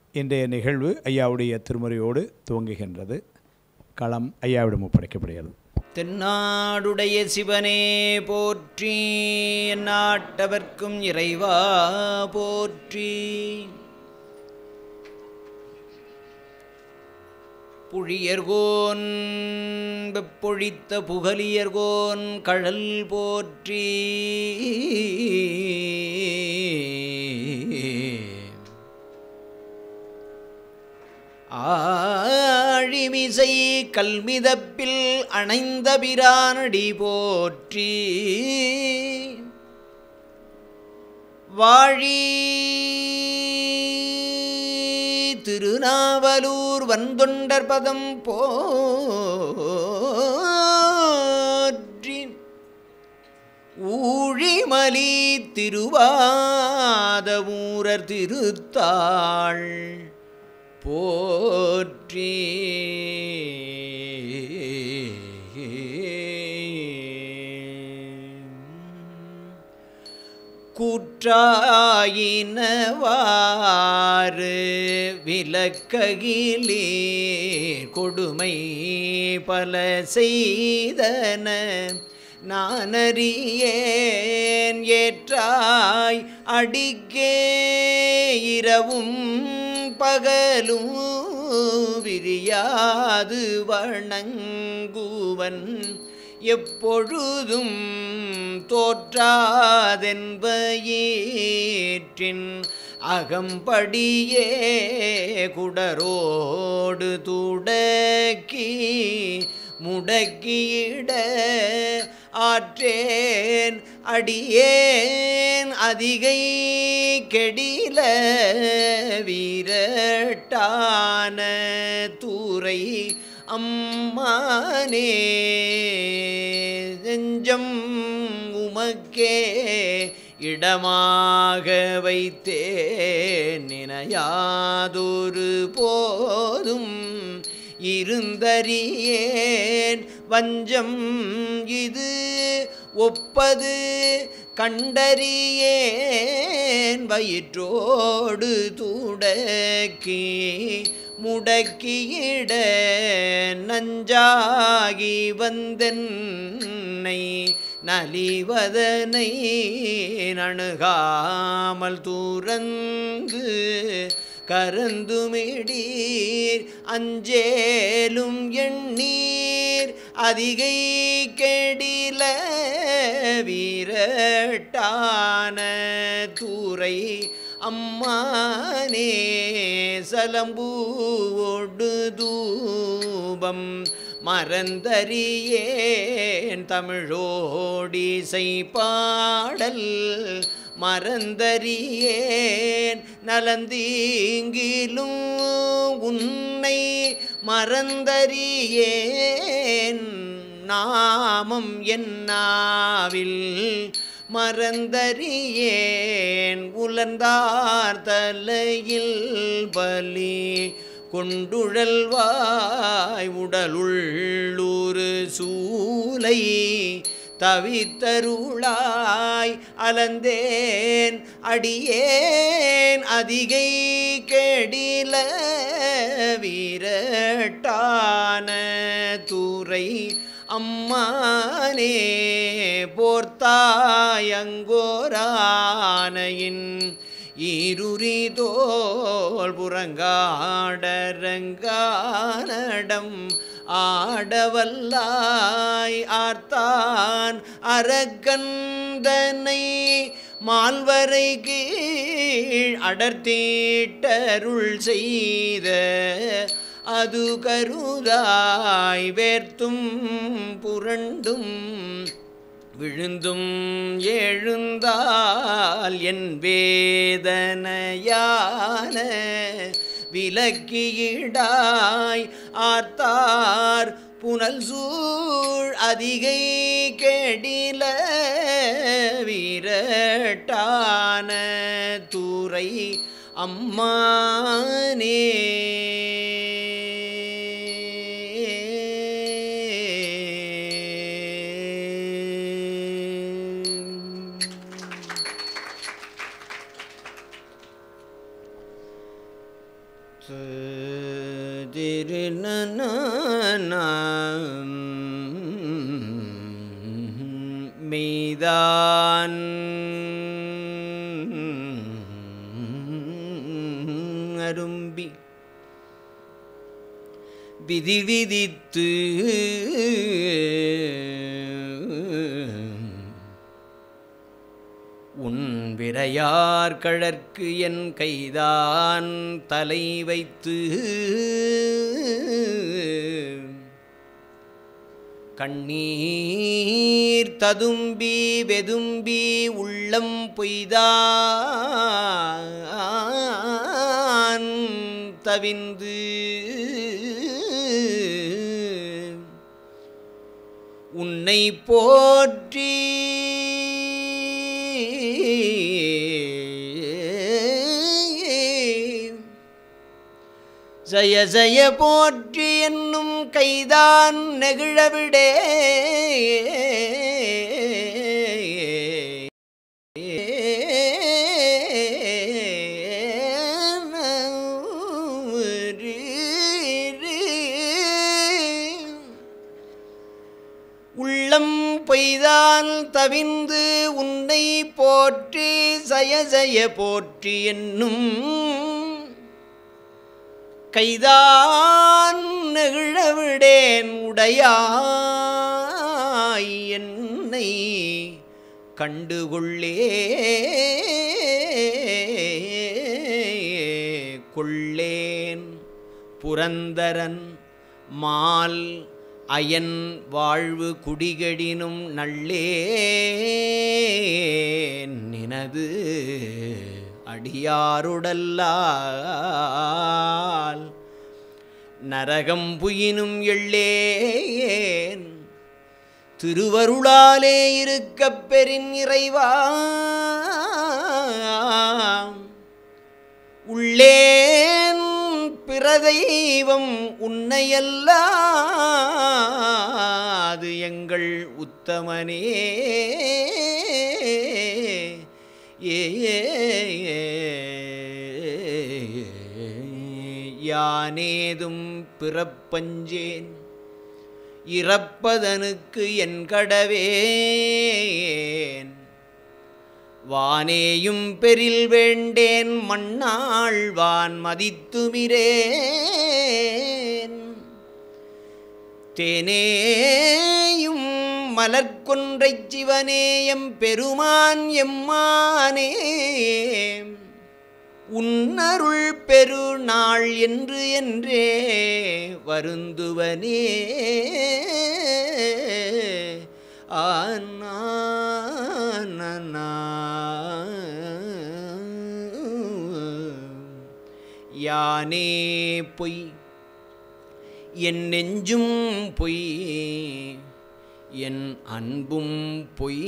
இன்றைய நிகழ்வு ஐயாவுடைய திருமுறையோடு துவங்குகின்றது களம் ஐயாவிடம் ஒப்படைக்கப்படுகிறது தென்னாடுடைய சிவனே போற்றி நாட்டவர்க்கும் இறைவா போற்றி புழியர்கோன் வெப்பொழித்த புகலியர்கோன் கழல் போற்றி ஆழிமிசை கல்மிதப்பில் அணைந்த பிரானடி போற்றி வாழி திருநாவலூர் வந்தொண்டர் பதம் போற்றி ஊழிமலி திருவாதவூரர் திருத்தாள் போற்றி குற்றாயினவாறு விலக்ககிலே கொடுமை பல செய்தன நானறியேன் ஏற்றாய் அடிக்கே இரவும் பகலும் விரியாது வணங்குவன் எப்பொழுதும் தோற்றாதென்பயிற்றின் அகம்படியே குடரோடு துடக்கி முடக்கியிட ஆற்றேன் அடியேன் அதிகை கெடில வீரட்டான தூரை அம்மானே நெஞ்சம் உமக்கே இடமாக வைத்தேன் நினையாதொரு போதும் இருந்தறியேன் வஞ்சம் இது ஒப்பது கண்டறியேன் வயிற்றோடு துடக்கி முடக்கியிட நஞ்சாகி வந்தென்னை நலிவதனை நணுகாமல் தூரந்து கரந்துமிடீர் அஞ்சேலும் எண்ணீர் அதிகை கெடில வீரட்டான தூரை அம்மானே சலம்பூவோடு தூபம் மறந்தறியேன் தமிழோடிசை பாடல் மறந்தறியேன் நலந்தீங்கிலும் உன்னை மறந்தறியேன் நாமம் என்னாவில் மறந்தறியேன் உலர்ந்தார் தலையில் பலி கொண்டுழல்வாய் உடலுள்ளூரு சூலை தவித்தருளாய் அலந்தேன் அடியேன் அதிகை கெடில வீரட்டான தூரை அம்மானே போர்த்தாயங்கோரானையின் ஈருரி தோல் புறங்காடரங்கானடம் ஆடவல்லாய் ஆர்த்தான் அரக்கந்தனை மால்வரை கீழ் அடர்த்தீட்டருள் செய்த அது கருதாய் வேர்த்தும் புரண்டும் விழுந்தும் எழுந்தால் என் வேதனையான விலக்கியிடாய் ஆர்த்தார் புனல் சூழ் அதிகை கெடில வீரட்டான தூரை அம்மானே மெய்தான் அரும்பி விதி விதித்து உன் விரையார் கழற்கு என் கைதான் தலை வைத்து கண்ணீர் ததும்பி வெதும்பி உள்ளம் பொய்தான் தவிந்து உன்னை போற்றி ஜய ஜய போற்றி என்னும் கைதான் நெகிழவிடே உள்ளம் பொய்தால் தவிந்து உன்னை போற்றி ஜய ஜய போற்றி என்னும் கைதான் நெகிழவிடேன் உடையாய் என்னை கண்டுகொள்ளே கொள்ளேன் புரந்தரன் மால் அயன் வாழ்வு குடிகடினும் நல்லே நினது அடியாருடல்லால் நரகம் புயினும் எள்ளேன் திருவருளாலே இருக்கப் பெறின் இறைவா உள்ளேன் பிரதெய்வம் உன்னையல்லாது எங்கள் உத்தமனே ஏ யானேதும் பிறப்பஞ்சேன் இறப்பதனுக்கு என் கடவேன் வானேயும் பெரில் வேண்டேன் மண்ணாழ்வான் மதித்துமிரேன் தேனேயும் மலர்கொன்றைச் சிவனேயம் பெருமான் எம்மானே உன்னருள் பெருநாள் என்று என்றே வருந்துவனே ஆனா யானே பொய் என் நெஞ்சும் பொய் என் அன்பும் பொய்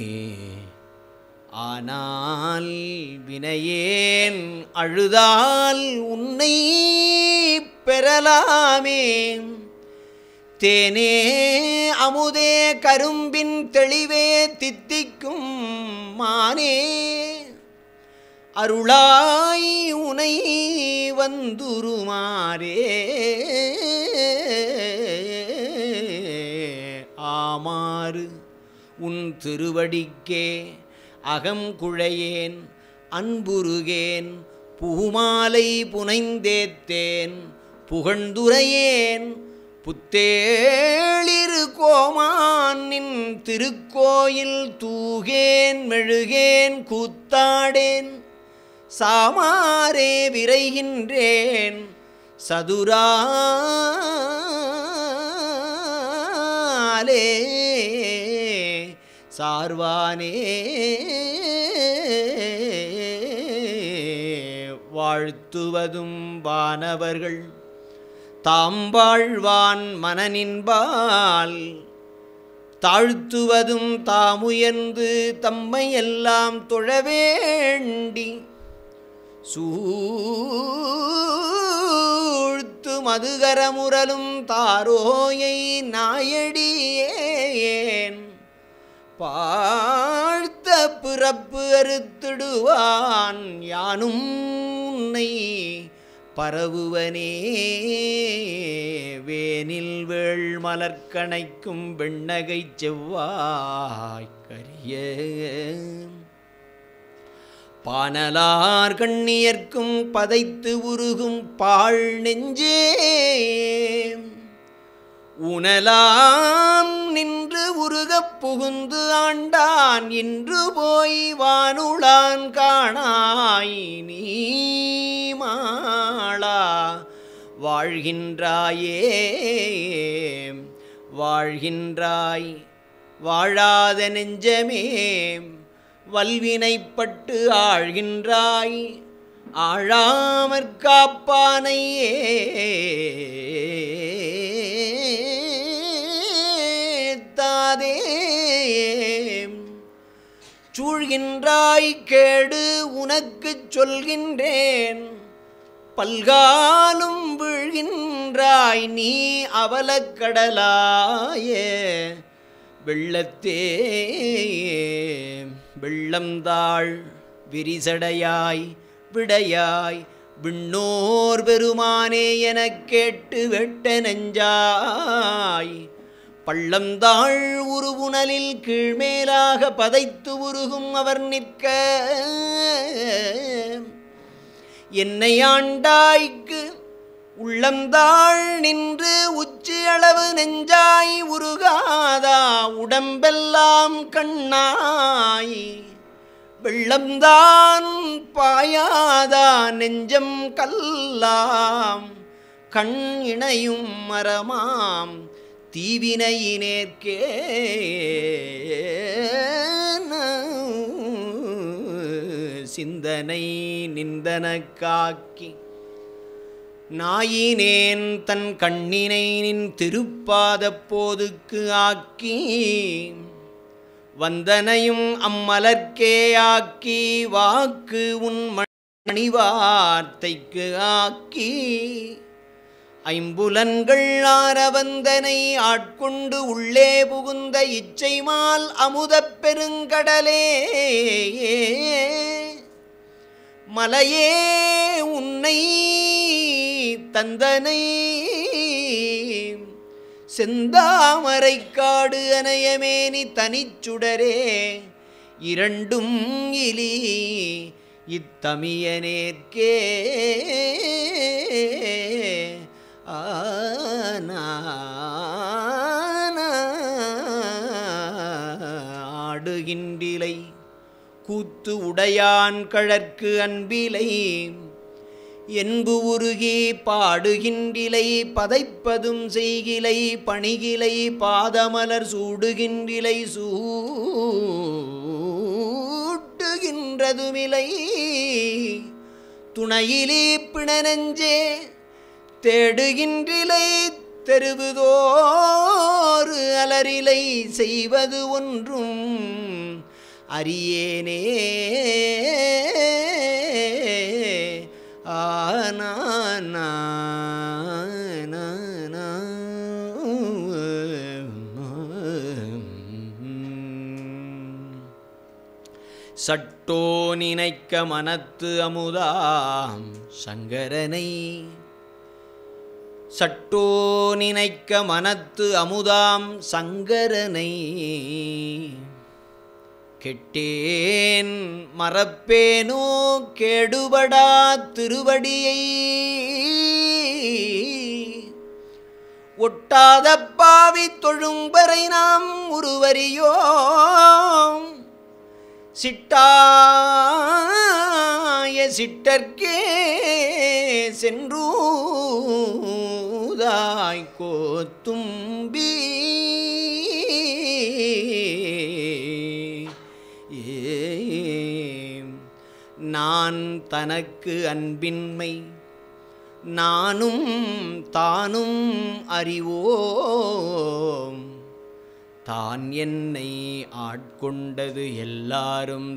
ஆனால் வினையேன் அழுதால் உன்னை பெறலாமே தேனே அமுதே கரும்பின் தெளிவே தித்திக்கும் மானே அருளாய் உனை வந்துருமாறே ஆமாறு உன் திருவடிக்கே அகம் குழையேன் அன்புருகேன் பூமாலை புனைந்தேத்தேன் புகழ்ந்துரையேன் புத்தேளிரு கோமானின் திருக்கோயில் தூகேன் மெழுகேன் கூத்தாடேன் சாமாரே விரைகின்றேன் சதுராலே சார்வானே வாழ்த்துவதும் வானவர்கள் தாம்பாழ்வான் மனநின்பால் தாழ்த்துவதும் தாமுயர்ந்து தம்மையெல்லாம் தொழவேண்டி சூழ்த்து மதுகரமுரலும் தாரோயை நாயடியேன் பார்த்த பிறப்பு அறுத்திடுவான் யானும் உன்னை பரவுவனே வேனில் வேள் மலர்கணைக்கும் வெண்ணகை செவ்வாய் கரிய பானலார் கண்ணியர்க்கும் பதைத்து உருகும் பாழ் நெஞ்சே உணலாம் நின்று உருகப் புகுந்து ஆண்டான் இன்று போய் வானுளான் காணாய் நீ மாளா வாழ்கின்றாயே வாழ்கின்றாய் வாழாத நெஞ்சமே வல்வினைப்பட்டு ஆழ்கின்றாய் ஆழாமற் காப்பானையே தாதே சூழ்கின்றாய் கேடு உனக்குச் சொல்கின்றேன் பல்காலும் வீழ்கின்றாய் நீ அவலக்கடலாயே வெள்ளத்தே வெள்ளம்தாள் விரிசடையாய் விடையாய் விண்ணோர் பெருமானே எனக் கேட்டு வெட்ட நெஞ்சாய் பள்ளம்தாள் உருவுணலில் கீழ்மேலாக பதைத்து உருகும் அவர் நிற்க என்னை ஆண்டாய்க்கு உள்ளம்தாள் நின்று உச்சி அளவு நெஞ்சாய் உருகாதா உடம்பெல்லாம் கண்ணாய் வெள்ளம்தான் பாயாதா நெஞ்சம் கல்லாம் கண் இணையும் மரமாம் தீவினையினேற்கே சிந்தனை நிந்தனக்காக்கி நாயினேன் தன் கண்ணினை நின் திருப்பாதப் போதுக்கு ஆக்கி வந்தனையும் அம்மலர்க்கே ஆக்கி வாக்கு உன் மணி வார்த்தைக்கு ஆக்கி ஐம்புலன்கள் ஆரவந்தனை ஆட்கொண்டு உள்ளே புகுந்த இச்சைமால் அமுதப் பெருங்கடலே மலையே உன்னை தந்தனை செந்தாமரை காடு அனையமேனி தனிச்சுடரே இரண்டும் இலி இத்தமியனேற்கே ஆடுகின்றிலை கூத்து உடையான் கழற்கு அன்பிலை என்பு உருகி பாடுகின்றிலை பதைப்பதும் செய்கிலை பணிகிலை பாதமலர் சூடுகின்றிலை சூட்டுகின்றதுமிலை துணையிலே பிணனஞ்சே தேடுகின்றிலை தெருவுதோறு அலரிலை செய்வது ஒன்றும் அறியேனே ஆனா சட்டோ நினைக்க மனத்து அமுதாம் சங்கரனை சட்டோ நினைக்க மனத்து அமுதாம் சங்கரனை கெட்டேன் மறப்பேனோ கேடுபடா திருவடியை ஒட்டாத பாவி தொழும்பரை நாம் உருவறியோம் சிட்டாய சிட்டர்க்கே சென்றூதாய் கோத்தும்பி ஏம். நான் தனக்கு அன்பின்மை நானும் தானும் அறிவோம் தான் என்னை ஆட்கொண்டது எல்லாரும்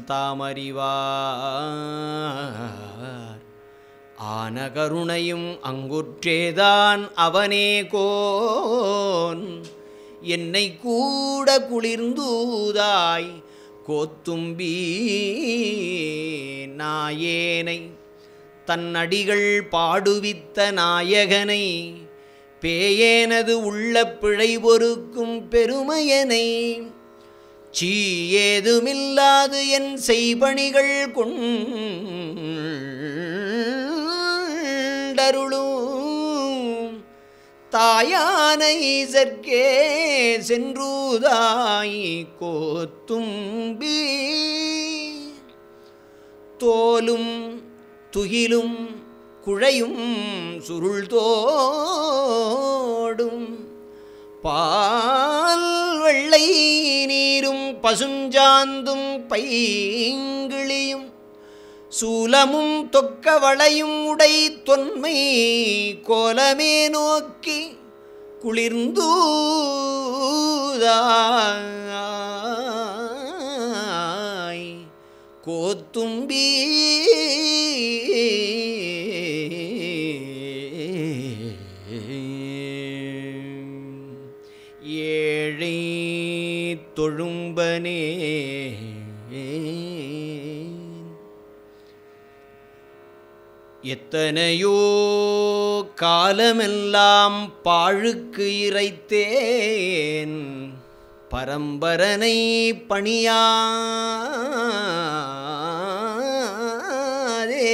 தாமறிவார் ஆன கருணையும் அங்குற்றேதான் அவனே கோன் என்னை கூட குளிர்ந்தூதாய் கோத்தும்பி நாயேனை தன் அடிகள் பாடுவித்த நாயகனை பேயேனது உள்ள பிழை பொறுக்கும் பெருமையனை சீ ஏதுமில்லாது என் செய்பணிகள் கொண்டருளும் தாயான ஈசற்கே சென்றூதாய் கோத்தும்பி தோலும் துகிலும் குழையும் சுருள் தோடும் பால் வெள்ளை நீரும் பசுஞ்சாந்தும் பைங்கிளியும் சூலமும் தொக்க வளையும் உடை தொன்மை கோலமே நோக்கி குளிர்ந்தூதாய் கோத்தும்பி ஏழை தொழும்பனே எத்தனையோ காலமெல்லாம் பாழுக்கு இறைத்தேன் பரம்பரனை பணியாதே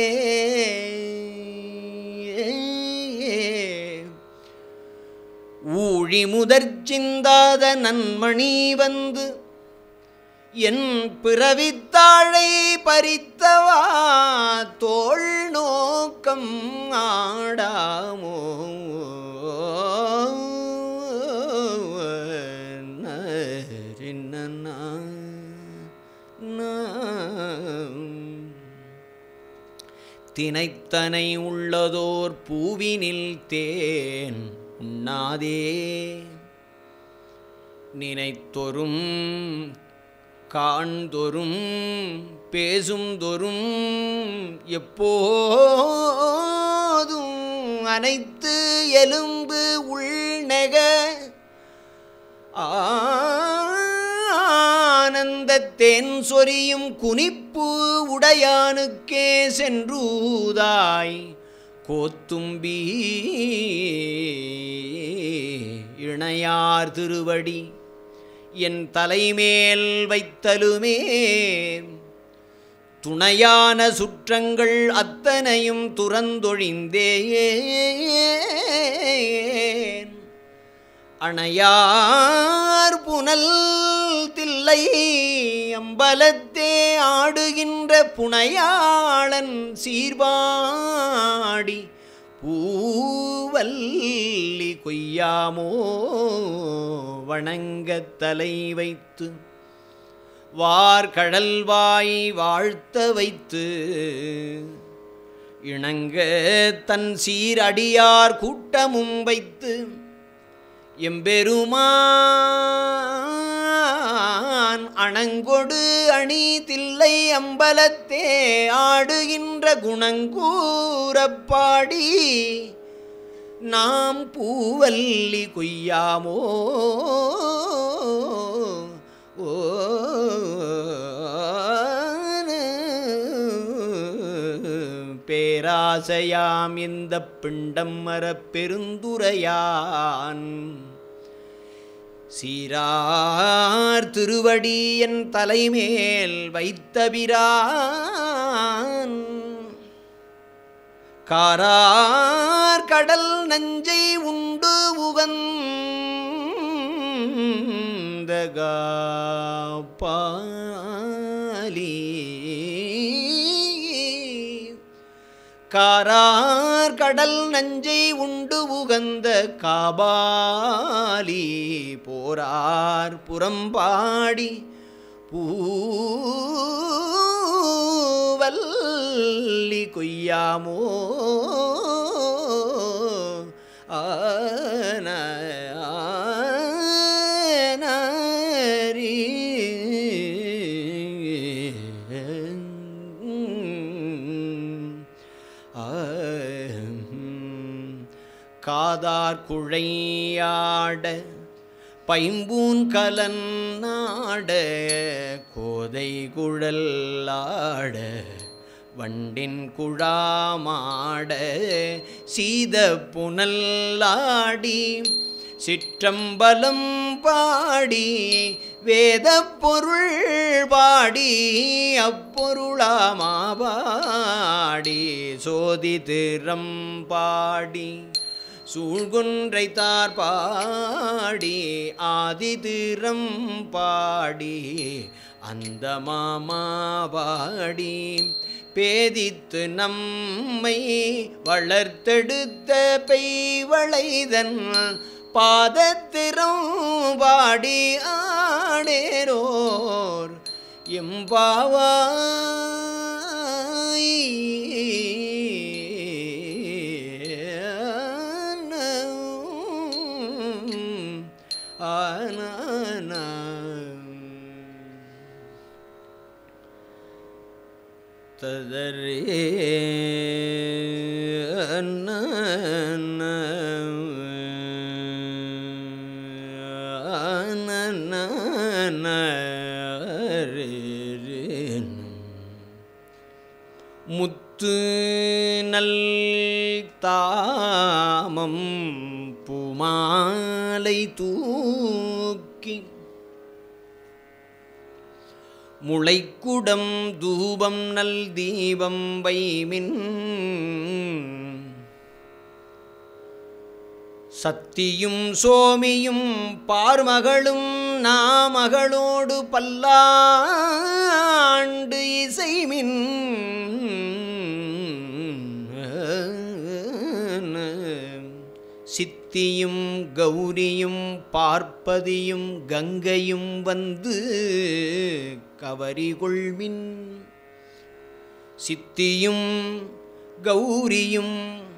ஊழி முதற் சிந்தாத நன்மணி வந்து என் பிறவித்தாழை பறித்தவா தோள் நோக்கம் ஆடாமோ நரினனா, நா- தினைத்தனை உள்ளதோர் பூவினில் தேன் உண்ணாதே நினைத்தொரும் காண்தொரும் பேசும் தொரும் எப்போதும் அனைத்து எலும்பு உள்நெக ஆனந்தத்தேன் சொரியும் குனிப்பு உடையானுக்கே சென்றூதாய் கோத்தும்பி இணையார் திருவடி என் தலைமேல் வைத்தலுமே துணையான சுற்றங்கள் அத்தனையும் துறந்தொழிந்தேன் அணையார் புனல் தில்லை அம்பலத்தே ஆடுகின்ற புனையாளன் சீர்பாடி பூவல்லி கொய்யாமோ வணங்கத் தலை வைத்து வார்கடல்வாய் வாழ்த்த வைத்து இணங்க தன் சீரடியார் கூட்டமும் வைத்து எம்பெருமான் அணங்கொடு அணி தில்லை அம்பலத்தே ஆடுகின்ற குணங்கூறப் பாடி நாம் பூவல்லி கொய்யாமோ ஓ பேராசையாம் இந்த பிண்டம் மரப் பெருந்துரையான் சீரார் திருவடி என் தலைமேல் வைத்தபிரான் காரார் கடல் நஞ்சை உண்டு உகந்த பாலி காரார் கடல் நஞ்சை உண்டு உகந்த காபாலி போரார் புறம்பாடி பூவல்லி கொய்யாமோ ஆன ஆனரி. ஆம். காதார் குழையாட பைம்பூன் கலன் நாட கோதை குழல் ஆட வண்டின் குழாமாட சீத புனல்லாடி சிற்றம்பலம் பாடி வேத பொருள் பாடி அப்பொருளாமாபாடி சோதி திறம் பாடி சூழ்குன்றை தார் பாடி ஆதி திறம் பாடி அந்த மாமாபாடி பேதித்து நம்மை வளர்த்தெடுத்த பெய்வளைதன் பாதத்திறம் பாடி ஆடேரோர் எம்பாவாய் ஆன ததரே முத்து நல் தாமம் பூமாலை தூக்கி முளைக்குடம் தூபம் நல் தீபம் வைமின் சத்தியும் சோமியும் பார்மகளும் நாமகளோடு பல்லாண்டு இசைமின் சித்தியும் கௌரியும் பார்ப்பதியும் கங்கையும் வந்து கவரிகொள்மின் சித்தியும் கௌரியும்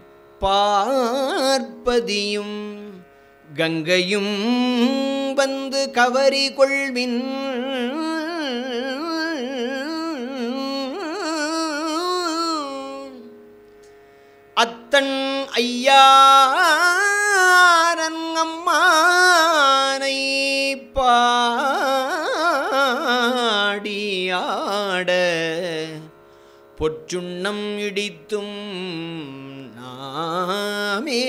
பார்ப்பதியும் கங்கையும் வந்து கவரி கொள்வின் அத்தன் ஐயாரன் அம்மானை பாடியாட பொற்றுண்ணம் இடித்தும் நாமே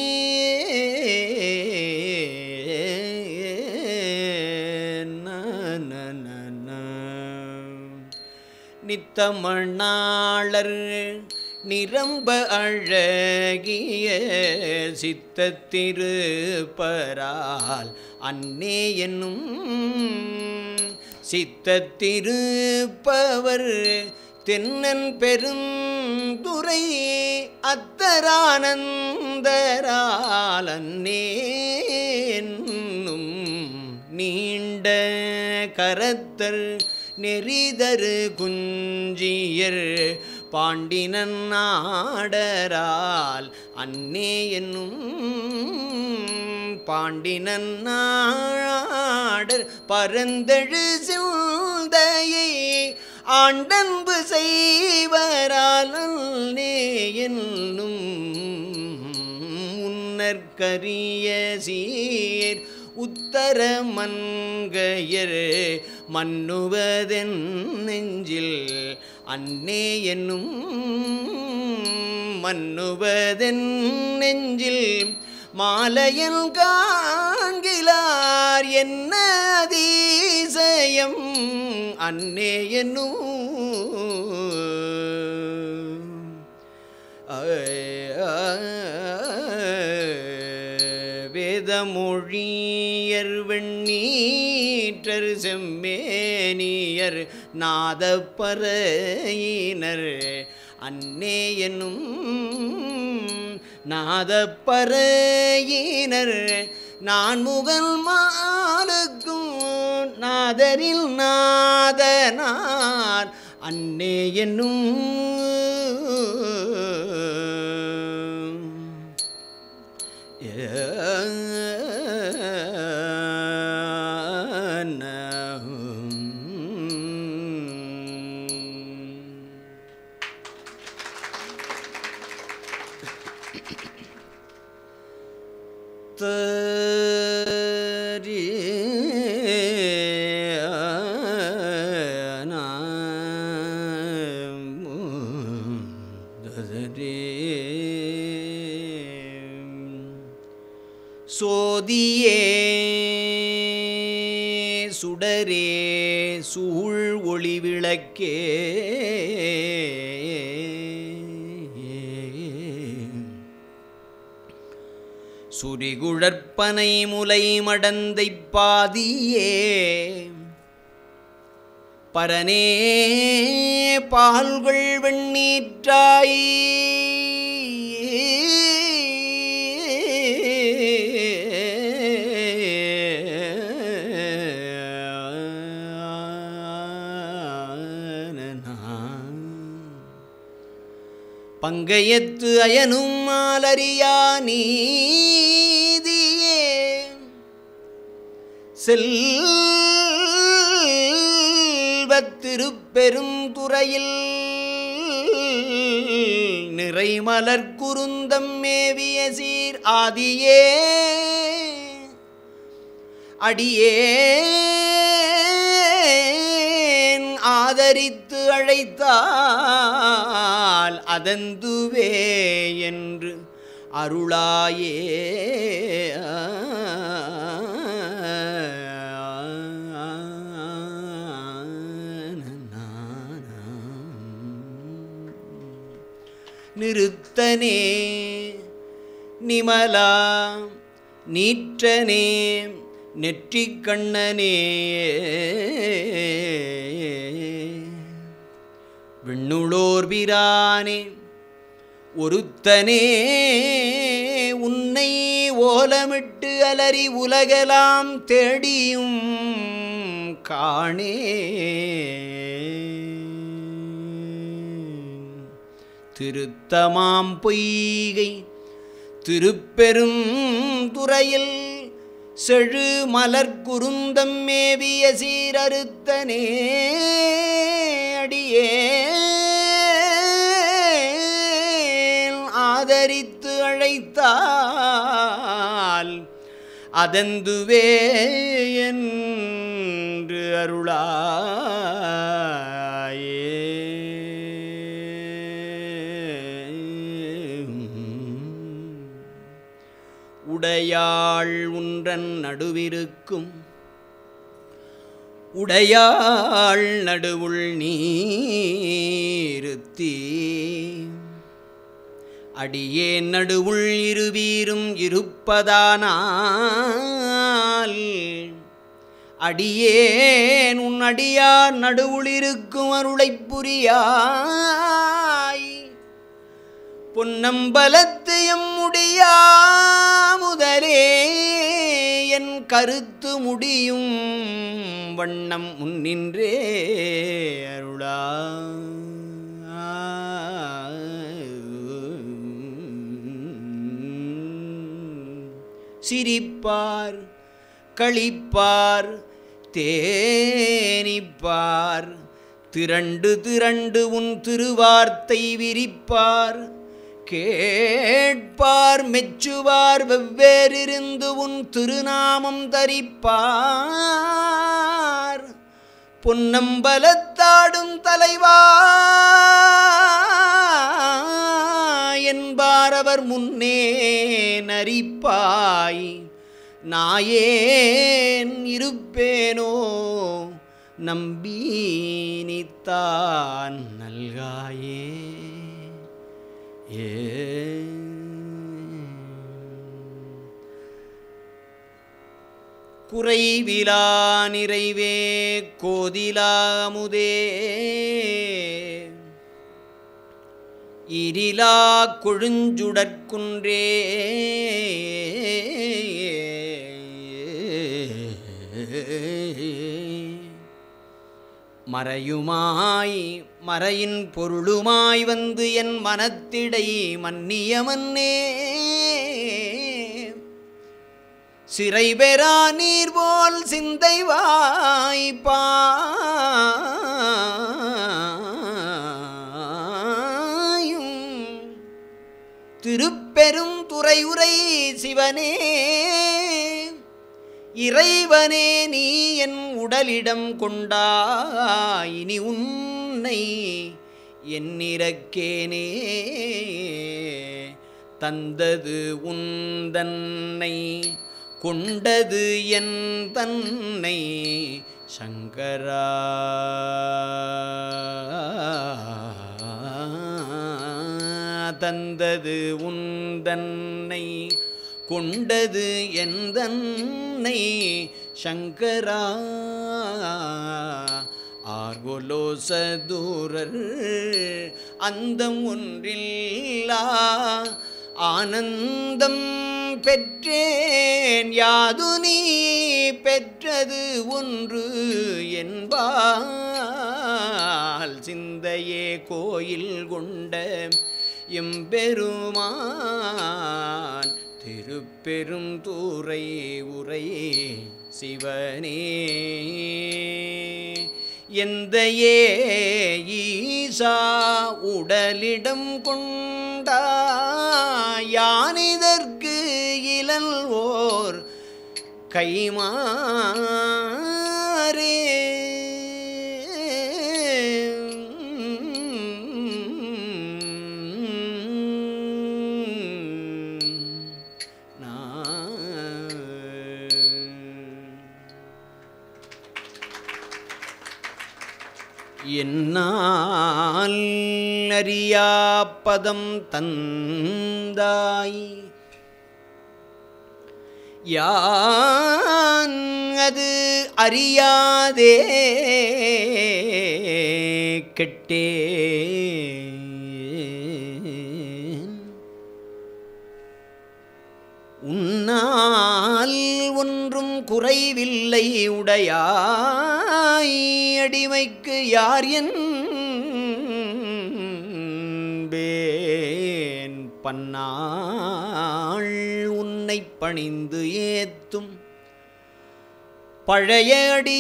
நித்தமணாளர் நிரம்ப அழகிய சித்தத்திருப்பரால் அன்னே என்னும் சித்தத்திருப்பவர் தென்னன் பெருந்துரை அத்தரானந்தரால் அன்னே என்னும் நீண்ட கரத்தர் நெறிதரு குஞ்சியர் பாண்டினன் நாடரால் அன்னே என்னும் பாண்டினன் நாடர் பரந்தெழு சிந்தையை ஆண்டன்பு செய்வரால் நே என்னும் உன்னற்கரிய சீர் உத்தர மன்கையர் மன்னுவதென் நெஞ்சில் அன்னே என்னும் மன்னுவதென் நெஞ்சில் மாலையன் காண்கிலார் என்ன அதிசயம் அன்னே என்னும் வேதமொழியர் வெண்ணீற்றர் செம்மேனியர் நாதப்பறையினர் அன்னே என்னும் நாதப்பறையினர் நான் முகல் மாலுக்கும் நாதரில் நாதனார் அன்னே என்னும் தரி சோதியே சுடரே சூழ் ஒளி விளக்கே சுரிகுழற்பனை முலை மடந்தை பாதியே பரனே பால்கள் வெண்ணீற்றாய் பங்கையத்து அயனும் மாலரியா நீதியே செல்வத்திருப்பெரும் துறையில் நிறைமலர் குருந்தம் மேவிய சீர் ஆதியே அடியேன் ஆதரித்து அழைத்தால் அதந்துவே என்று அருளாயே நிறுத்தனே நிமலா நீற்றனே நெற்றிக் கண்ணனே விண்ணுளோர் பிரானே ஒருத்தனே உன்னை ஓலமிட்டு அலறி உலகலாம் தேடியும் காணே திருத்தமாம் பொய்கை திருப்பெரும் துறையில் செழு மலர் குருந்தம் மேவிய சீரறுத்தனே அடியே ஆதரித்து அழைத்தால் அதந்துவே என்று அருளாயே உடையாள் உன்றன் நடுவிருக்கும் உடையாள் நடுவுள் நீருத்தி அடியே நடுவுள் இருவீரும் இருப்பதானால் அடியேன் உன் அடியார் நடுவுள் இருக்கும் அருளைப் புரியாய் பொன்னம்பலத்து எம்முடியா முதலே என் கருத்து முடியும் வண்ணம் முன்னின்றே அருளா சிரிப்பார் களிப்பார் தேனிப்பார் திரண்டு திரண்டு உன் திருவார்த்தை விரிப்பார் கேட்பார் மெச்சுவார் வெவ்வேறிருந்து உன் திருநாமம் தரிப்பார் பொன்னம்பலத்தாடும் தலைவா என்பார் அவர் முன்னே நரிப்பாய் நாயேன் இருப்பேனோ நம்பி நீத்தான் நல்காயே ஏ குறைவிலா நிறைவே கோதிலாமுதே இரிலா கொழுஞ்சுடற்குன்றே மறையுமாய் மறையின் பொருளுமாய் வந்து என் மனத்திடை மன்னிய மன்னே சிறை பெறா நீர் போல் சிந்தை வாய்ப்பாயும் திருப்பெரும் துறையுரை சிவனே இறைவனே நீ என் உடலிடம் கொண்டாய் இனி உன்னை என்னிறக்கேனே தந்தது உந்தன்னை கொண்டது என் தன்னை சங்கரா தந்தது உந்தன்னை கொண்டது எந்தன்னை சங்கரா ஆர்கொலோ சதுரர் அந்தம் ஒன்றில்லா ஆனந்தம் பெற்றேன் யாது நீ பெற்றது ஒன்று என்பால் சிந்தையே கோயில் கொண்ட எம்பெருமான் திருப்பெரும் தூரை உரையே சிவனே எந்தையே ஈசா உடலிடம் கொண்டா யானிதற்கு இளல்வோர் கைமாறே என்னால் அறியாப்பதம் தந்தாய் யான் அது அறியாதே கெட்டேன் உன்னால் ஒன்றும் குறைவில்லை உடையாய் அடிமைக்கு யார் என்பேன் பன்னாள் உன்னை பணிந்து ஏத்தும் பழைய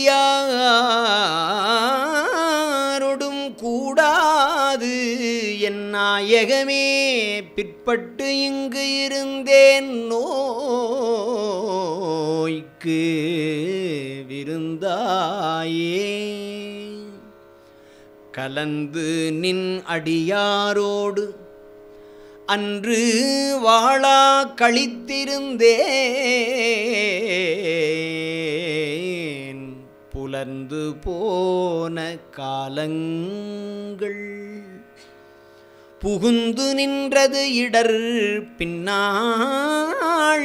அடியாரோடும் கூடாது என் நாயகமே பிற்பட்டு இங்கு இருந்தேன் நோய்க்கு விருந்தாயே கலந்து நின் அடியாரோடு அன்று வாழா கழித்திருந்தேன் புலர்ந்து போன காலங்கள் புகுந்து நின்றது இடர் பின்னாள்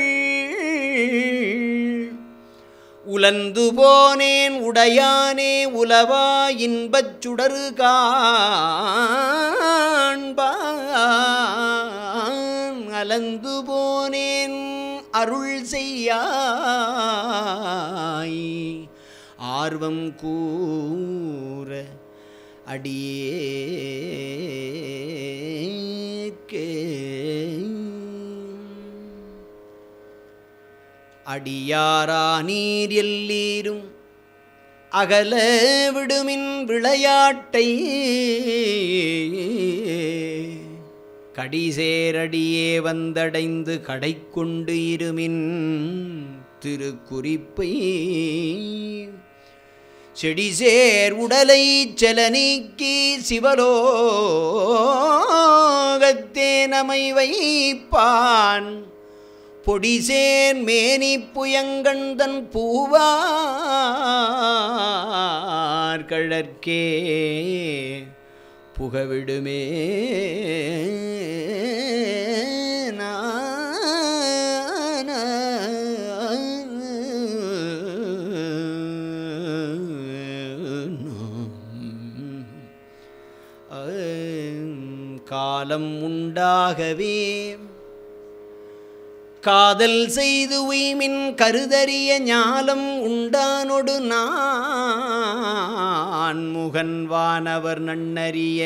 உலந்து போனேன் உடையானே உலவா இன்பச் சுடரு காண்பான் அலந்து போனேன் அருள் செய்யாய் ஆர்வம் கூற அடியேக்கே அடியாரா நீர் எல்லீரும் அகல விடுமின் விளையாட்டை கடிசேரடியே வந்தடைந்து கடை கொண்டு இருமின் திருக்குறிப்பை செடிசேர் உடலை செல நீக்கி சிவலோகத்தே நமை வைப்பான் பொடிசேன் மேனி புயங்கண்தன் பூவார் கழற்கே புகவிடுமே காலம் உண்டாகவே காதல் செய்து உய்மின் கருதறிய ஞாலம் உண்டானொடு நான் முகன் வானவர் நன்னறிய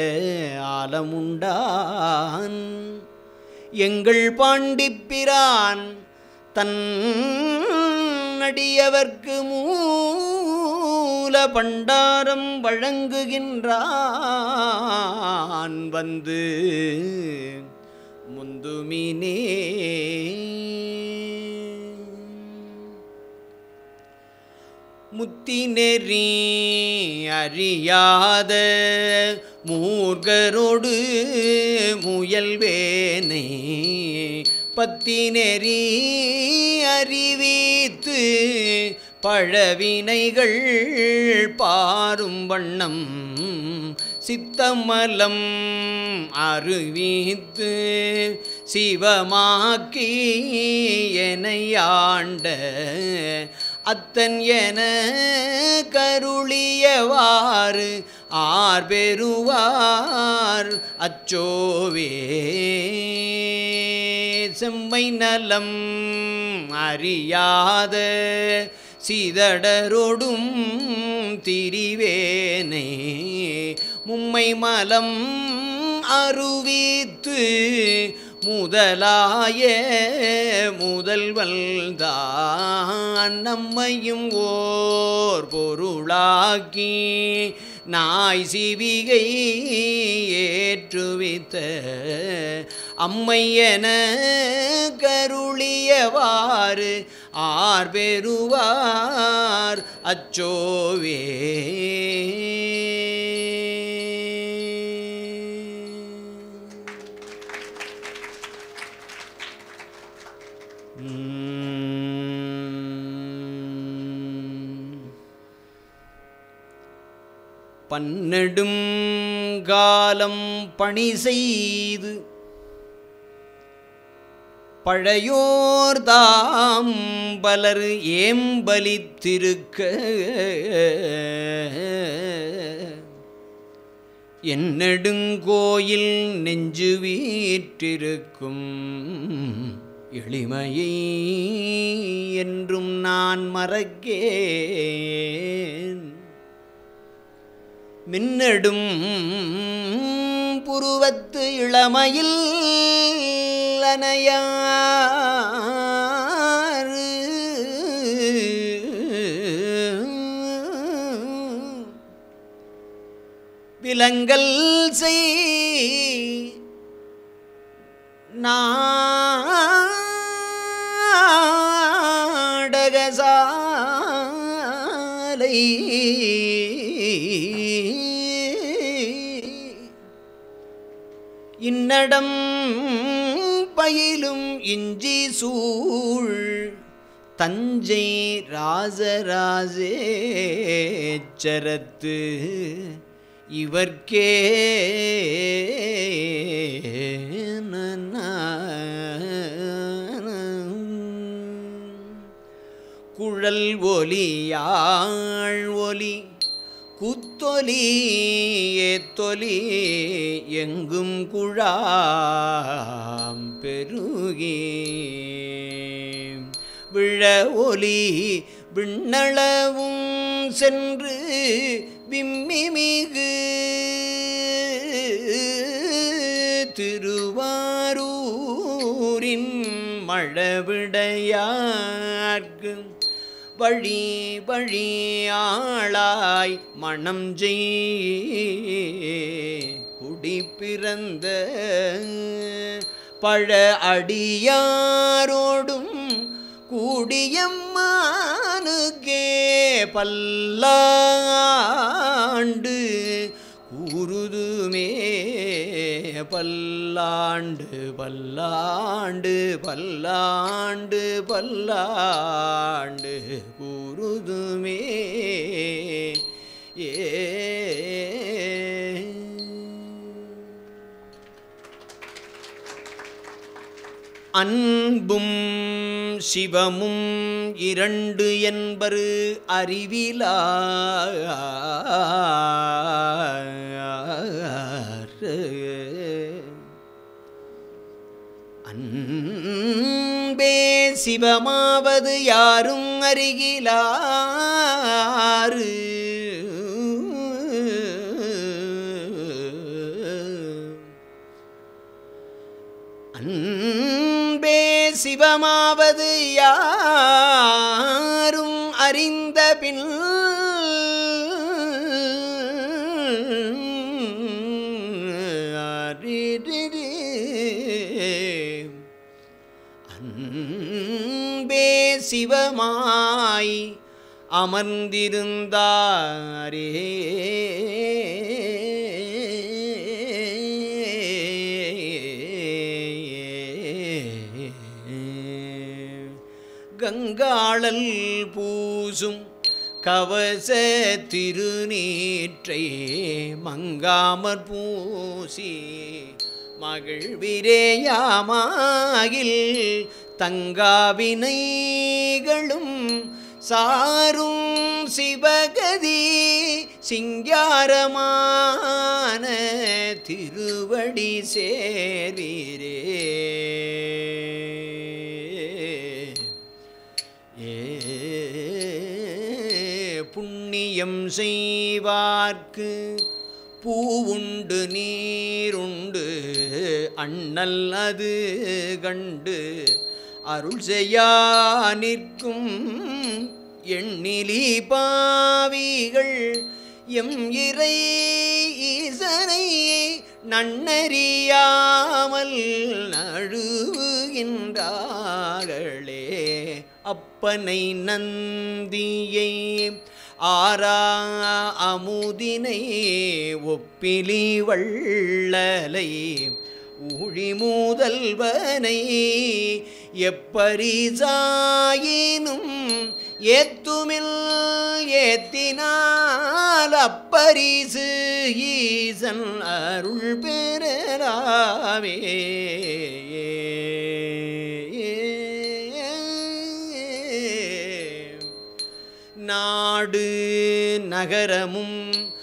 ஆலமுண்டான் எங்கள் பாண்டிப்பிரான் தன் அடியவர்க்கு மூல பண்டாரம் வழங்குகின்றான் வந்து முந்துமினே முத்தி நெறி அறியாத மூர்கரோடு முயல்வேனை பத்தினெறி அறிவித்து பழவினைகள் பாரும் வண்ணம் சித்தமலம் அறிவித்து சிவமாக்கி எனையாண்ட அத்தன் என கருளியவாறு ஆர் பெறுவார் அச்சோவே செம்மை நலம் அறியாத சிதடரொடும் திரிவேனே மும்மை மலம் அருவித்து முதலாய முதல்வல்தான் நம்மையும் ஓர் பொருளாக்கி நாய் சிவிகை ஏற்றுவித்த அம்மையென கருளியவாறு ஆர் பெறுவார் அச்சோவே பன்னெடும் காலம் பணி செய்து பழையோர் தாம் பலர் ஏம்பலித்திருக்க என்னெடுங்கோயில் நெஞ்சு வீற்றிருக்கும் எளிமையை என்றும் நான் மறக்கேன் மின்னடும் புருவத்து இளமையில் அணையாறு விலங்கல் செய் நாடகசாலை இன்னடம் பயிலும் இஞ்சி சூழ் தஞ்சை ராஜராஜேச்சரத்து இவர்க்கே குழல் ஒலி யாழ் ஒலி குத்தொலி ஏத்தொலி எங்கும் குழாம் பெருகி விழ ஒலி விண்ணளவும் சென்று விம்மிமிகு திருவாரூரின் மழவிடையார்க்கு வழி வழி ஆளாய் மணம் செய் குடி பிறந்த பழ அடியாரோடும் கூடியம்மானுக்கே பல்லாண்டு கூறுதுமே பல்லாண்டு பல்லாண்டு பல்லாண்டு பல்லாண்டு கூறுதுமே ஏ அன்பும் சிவமும் இரண்டு என்பரு அறிவிலா அன்பே சிவமாவது யாரும் அறிகிலாறு அன்பே சிவமாவது யாரும் அறிந்த பின் அறிடிடி. அன்பே சிவமாய் அமர்ந்திருந்தாரே கங்காளல் பூசும் கவச திருநீற்றை மங்காமற் பூசி மகிழ்விரேயாமாகில் தங்காவினைகளும் சாரும் சிவகதி சிங்காரமான திருவடி சேர்வீரே ஏ புண்ணியம் செய்வார்க்கு பூவுண்டு நீருண்டு அண்ணல் அது கண்டு அருள் செய்யா நிற்கும் எண்ணிலி பாவிகள் எம் இறை ஈசனை நன்னறியாமல் நழுவுகின்றார்களே அப்பனை நந்தியை ஆரா அமுதினை ஒப்பிலி வள்ளலை ஊழி மூதல்வனை எப்பரிசாயினும் ஏத்துமில் ஏத்தினால் அப்பரிசு ஈசன் அருள் பெறலாமே நாடு நகரமும்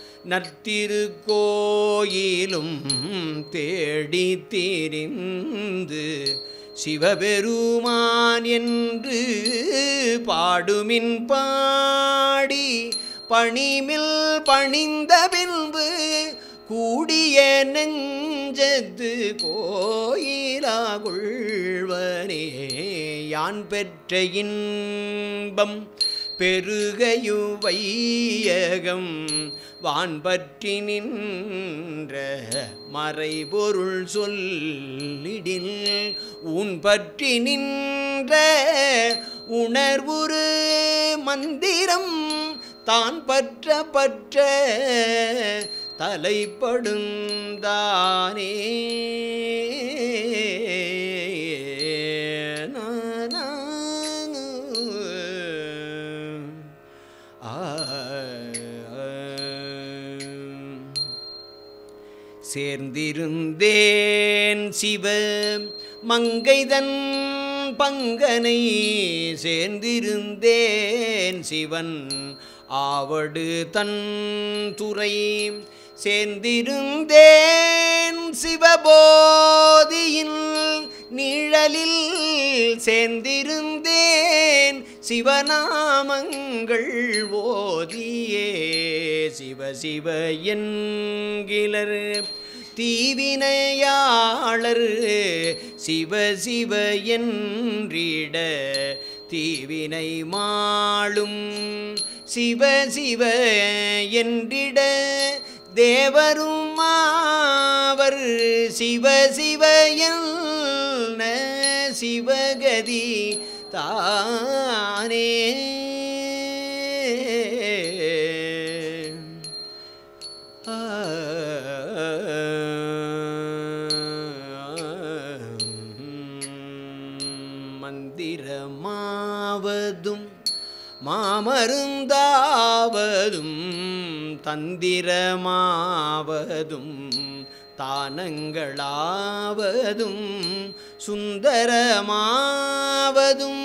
நற்திருக்கோயிலும் தேடி திரிந்து சிவபெருமான் என்று பாடுமின் பாடி பணிமில் பணிந்த பின்பு கூடிய நெஞ்சத்து கோயிலாகுள்வனே யான் பெற்ற இன்பம் பெருகையுவையகம் வான் பற்றி நின்ற மறைபொருள் சொல்லிடில் உன் பற்றி நின்ற உணர்வுறு மந்திரம் தான் பற்ற பற்ற தலைப்படுந்தானே சேர்ந்திருந்தேன் சிவ மங்கைதன் பங்கனை சேர்ந்திருந்தேன் சிவன் ஆவடு தன் துறை சேர்ந்திருந்தேன் சிவபோதியின் நிழலில் சேர்ந்திருந்தேன் சிவநாமங்கள் ஓதியே சிவ சிவ என்கிலர் தீவினையாளர் சிவ சிவ என்றிட தீவினை மாளும் சிவ சிவ என்றிட தேவரும் ஆவர் சிவ சிவ என்ன சிவகதி தானே மந்திரமாவதும் மாமருந்தாவதும் தந்திரமாவதும் தானங்களாவதும் சுந்தரமாவதும்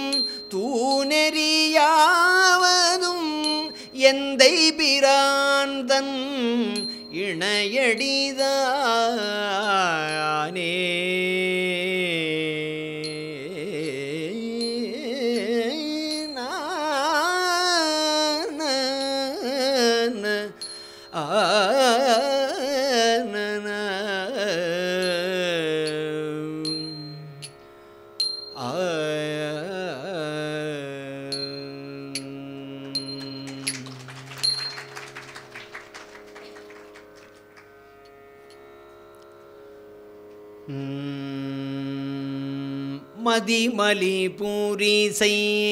தூணெறியாவதும் எந்தை பிரான் தன் இணையடிதானே மதிமலி பூரிசை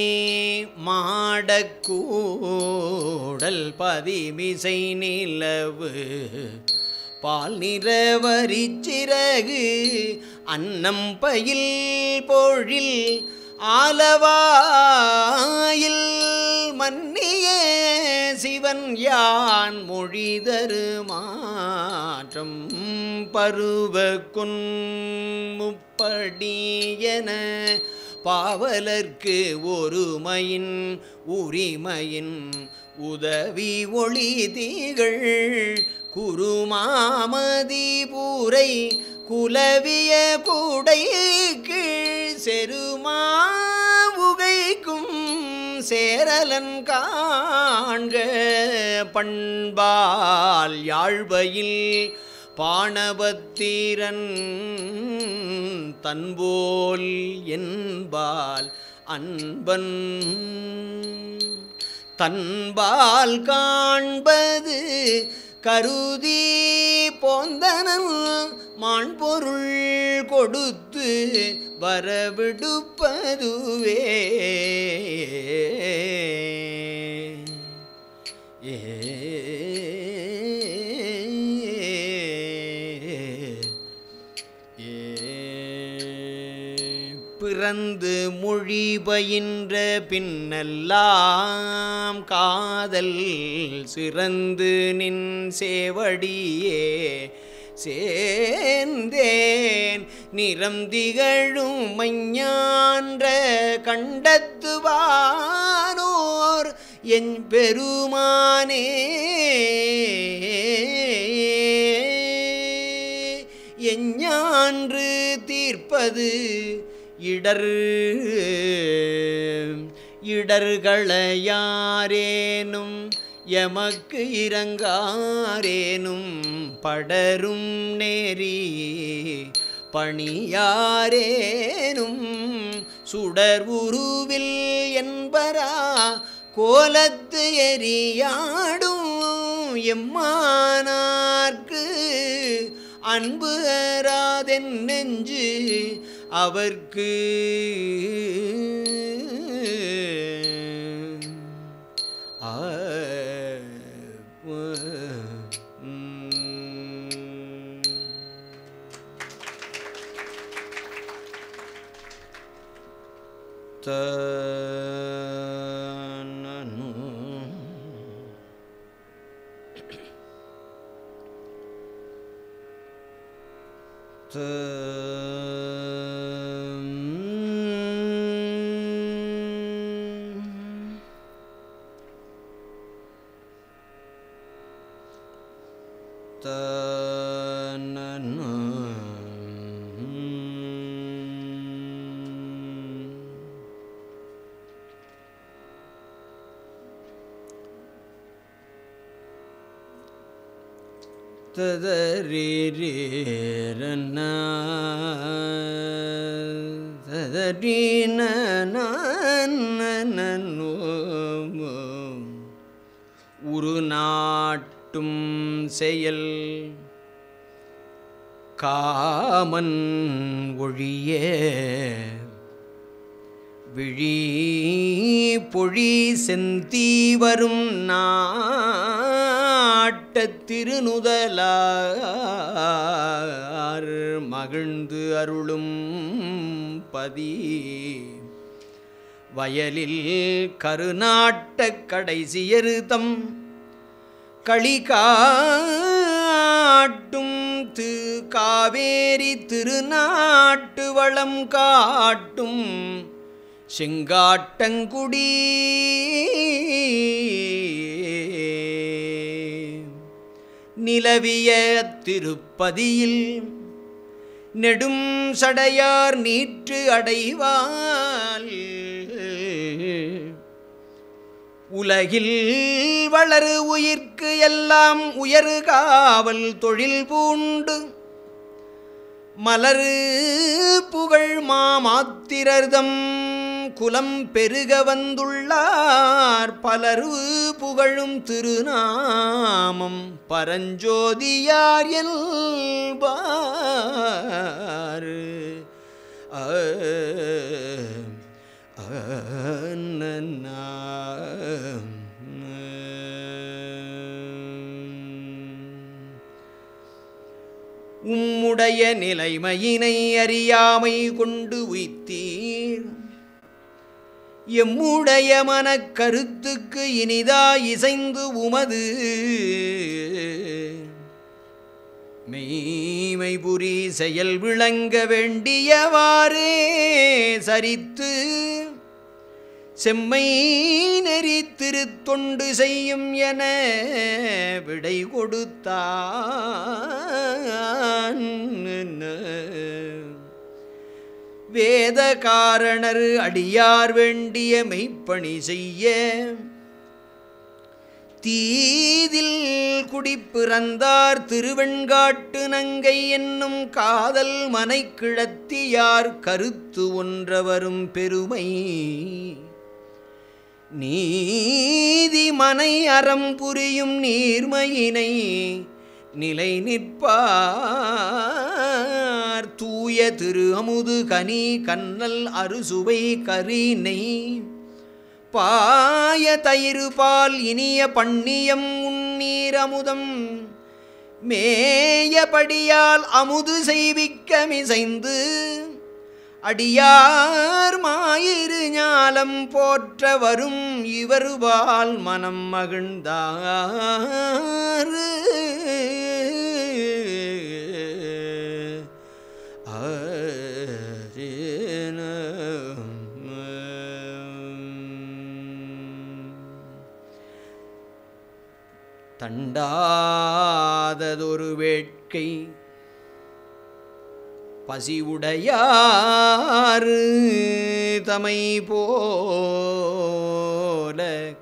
மாடக்கூடல் பதிமிசை நிலவு பால் நிறவரிச்சிறகு அன்னம் பயில் பொழில் ஆலவாயில் மன்னிய சிவன் யான் மொழிதரு மாற்றம் பருவ முப்படியன பாவலர்க்கு ஒருமையின் உரிமையின் உதவி ஒளி திகழ் குருமாமதி பூரை குலவிய கூடை கீழ் செருமாவுகைக்கும் சேரலன் காண்க பண்பால் யாழ்வையில் பாணபத்திரன் தன்போல் என்பால் அன்பன் தன்பால் காண்பது கருதி போந்தனன் மாண்பொருள் கொடுத்து வரவிடுப்பதுவே ஏ பிறந்து மொழி பயின்ற பின்னெல்லாம் காதல் சிறந்து நின் சேவடியே சேர்ந்தேன் நிறம் திகழும் மைஞான்ற கண்டத்துவானோர் என் பெருமானே எஞ்ஞான்று தீர்ப்பது இடர் இடர்களையாரேனும் எமக்கு இறங்காரேனும் படரும் நேரி பணியாரேனும் சுடர் உருவில் என்பரா கோலத்து எரியாடும் எம்மானார்க்கு அன்பு அறாதென் நெஞ்சு அவர்க்கு ஆ, உ, ம். தனனு. த தனனு. ததரீரீரன ததரீனோ உரு நாட்டும் செயல் காமன் ஒழிய விழி பொழி செந்தி வரும் நாட்டத் திருநுதலார் மகிழ்ந்து அருளும் பதி வயலில் கருநாட்டக் கடைசியருதம் களி காட்டும் து காவேரி திருநாட்டு வளம் காட்டும் செங்காட்டங்குடி நிலவிய திருப்பதியில் நெடும் சடையார் நீற்று அடைவாள் உலகில் வளரு உயிர்க்கு எல்லாம் உயரு காவல் தொழில் பூண்டு மலரு புகழ் மாமாத்திரர்தம் குலம் பெருக வந்துள்ளார் பலரு புகழும் திருநாமம் பரஞ்சோதியார் என்பார் ஆ, ஆ, நன்னா. உம்முடைய நிலைமையினை அறியாமை கொண்டு உய்த்தீர் எம்முடைய மனக் கருத்துக்கு இனிதா இசைந்து உமது மெய்மை புரி செயல் விளங்க வேண்டியவாறே சரித்து செம்மை நெறி திருத்தொண்டு செய்யும் என விடை கொடுத்தான் வேத காரணர் அடியார் வேண்டிய மெய்ப்பணி செய்ய தீதில் குடிப்பிறந்தார் திருவெண்காட்டு நங்கை என்னும் காதல் மனை கிழத்தியார் கருத்து ஒன்றவரும் பெருமை நீதி மனை அறம் புரியும் நீர்மையினை நிலை நிற்பார் தூய திரு அமுது கனி கண்ணல் அறுசுவை கரினை பாய தயிரு பால் இனிய பண்ணியம் உன்னீர் அமுதம் மேயபடியால் அமுது செய்விக்க மிசைந்து அடியார் மாயிரு ஞாலம் போற்ற வரும் இவருபால் மனம் மகிழ்ந்தார் தண்டாததொரு வேட்கை பசிவுடையாறு தமை போல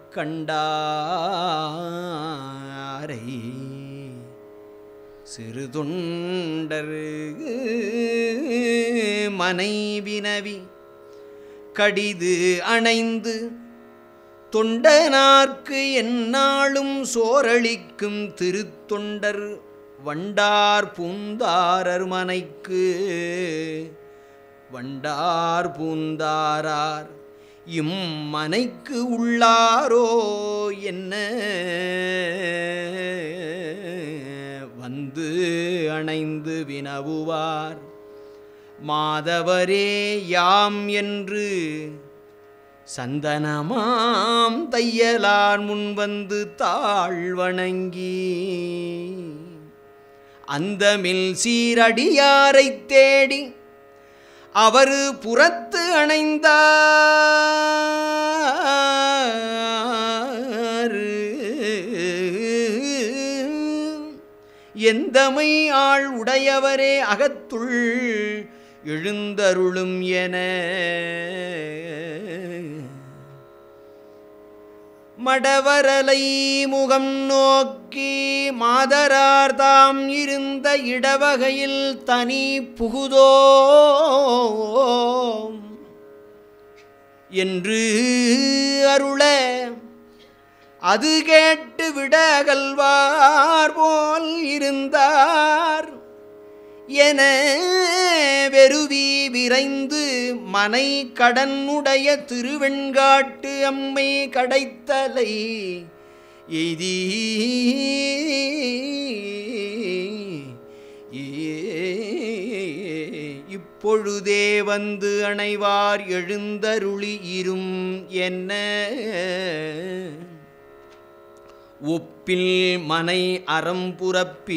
கண்டாரை சிறு தொண்டர் மனை வினவி கடிது அணைந்து தொண்டனார்க்கு எந்நாளும் சோரளிக்கும் திருத்தொண்டர் வண்டார் பூந்தாரர் மனைக்கு வண்டார் பூந்தாரார் இம்மனைக்கு உள்ளாரோ என்ன வந்து அணைந்து வினவுவார் மாதவரே யாம் என்று சந்தனமாம் தையலார் முன்வந்து தாழ் வணங்கி அந்தமில் சீரடியாரைத் தேடி அவர் புறத்து அணைந்தார் எந்தமை ஆள் உடையவரே அகத்துள் எழுந்தருளும் என மடவரலை முகம் நோக்கி மாதரார் தாம் இருந்த இடவகையில் தனி புகுதோ என்று அருள அது கேட்டு விடகல்வார் போல் இருந்தார் என வெறுவி விரைந்து மனை கடனுடைய திருவெண்காட்டு அம்மை கடைத்தலை எய்தி இப்பொழுதே வந்து அணைவார் எழுந்தருளி இரும் என்ன ஒப்பில் மனை அறம்புறப்பி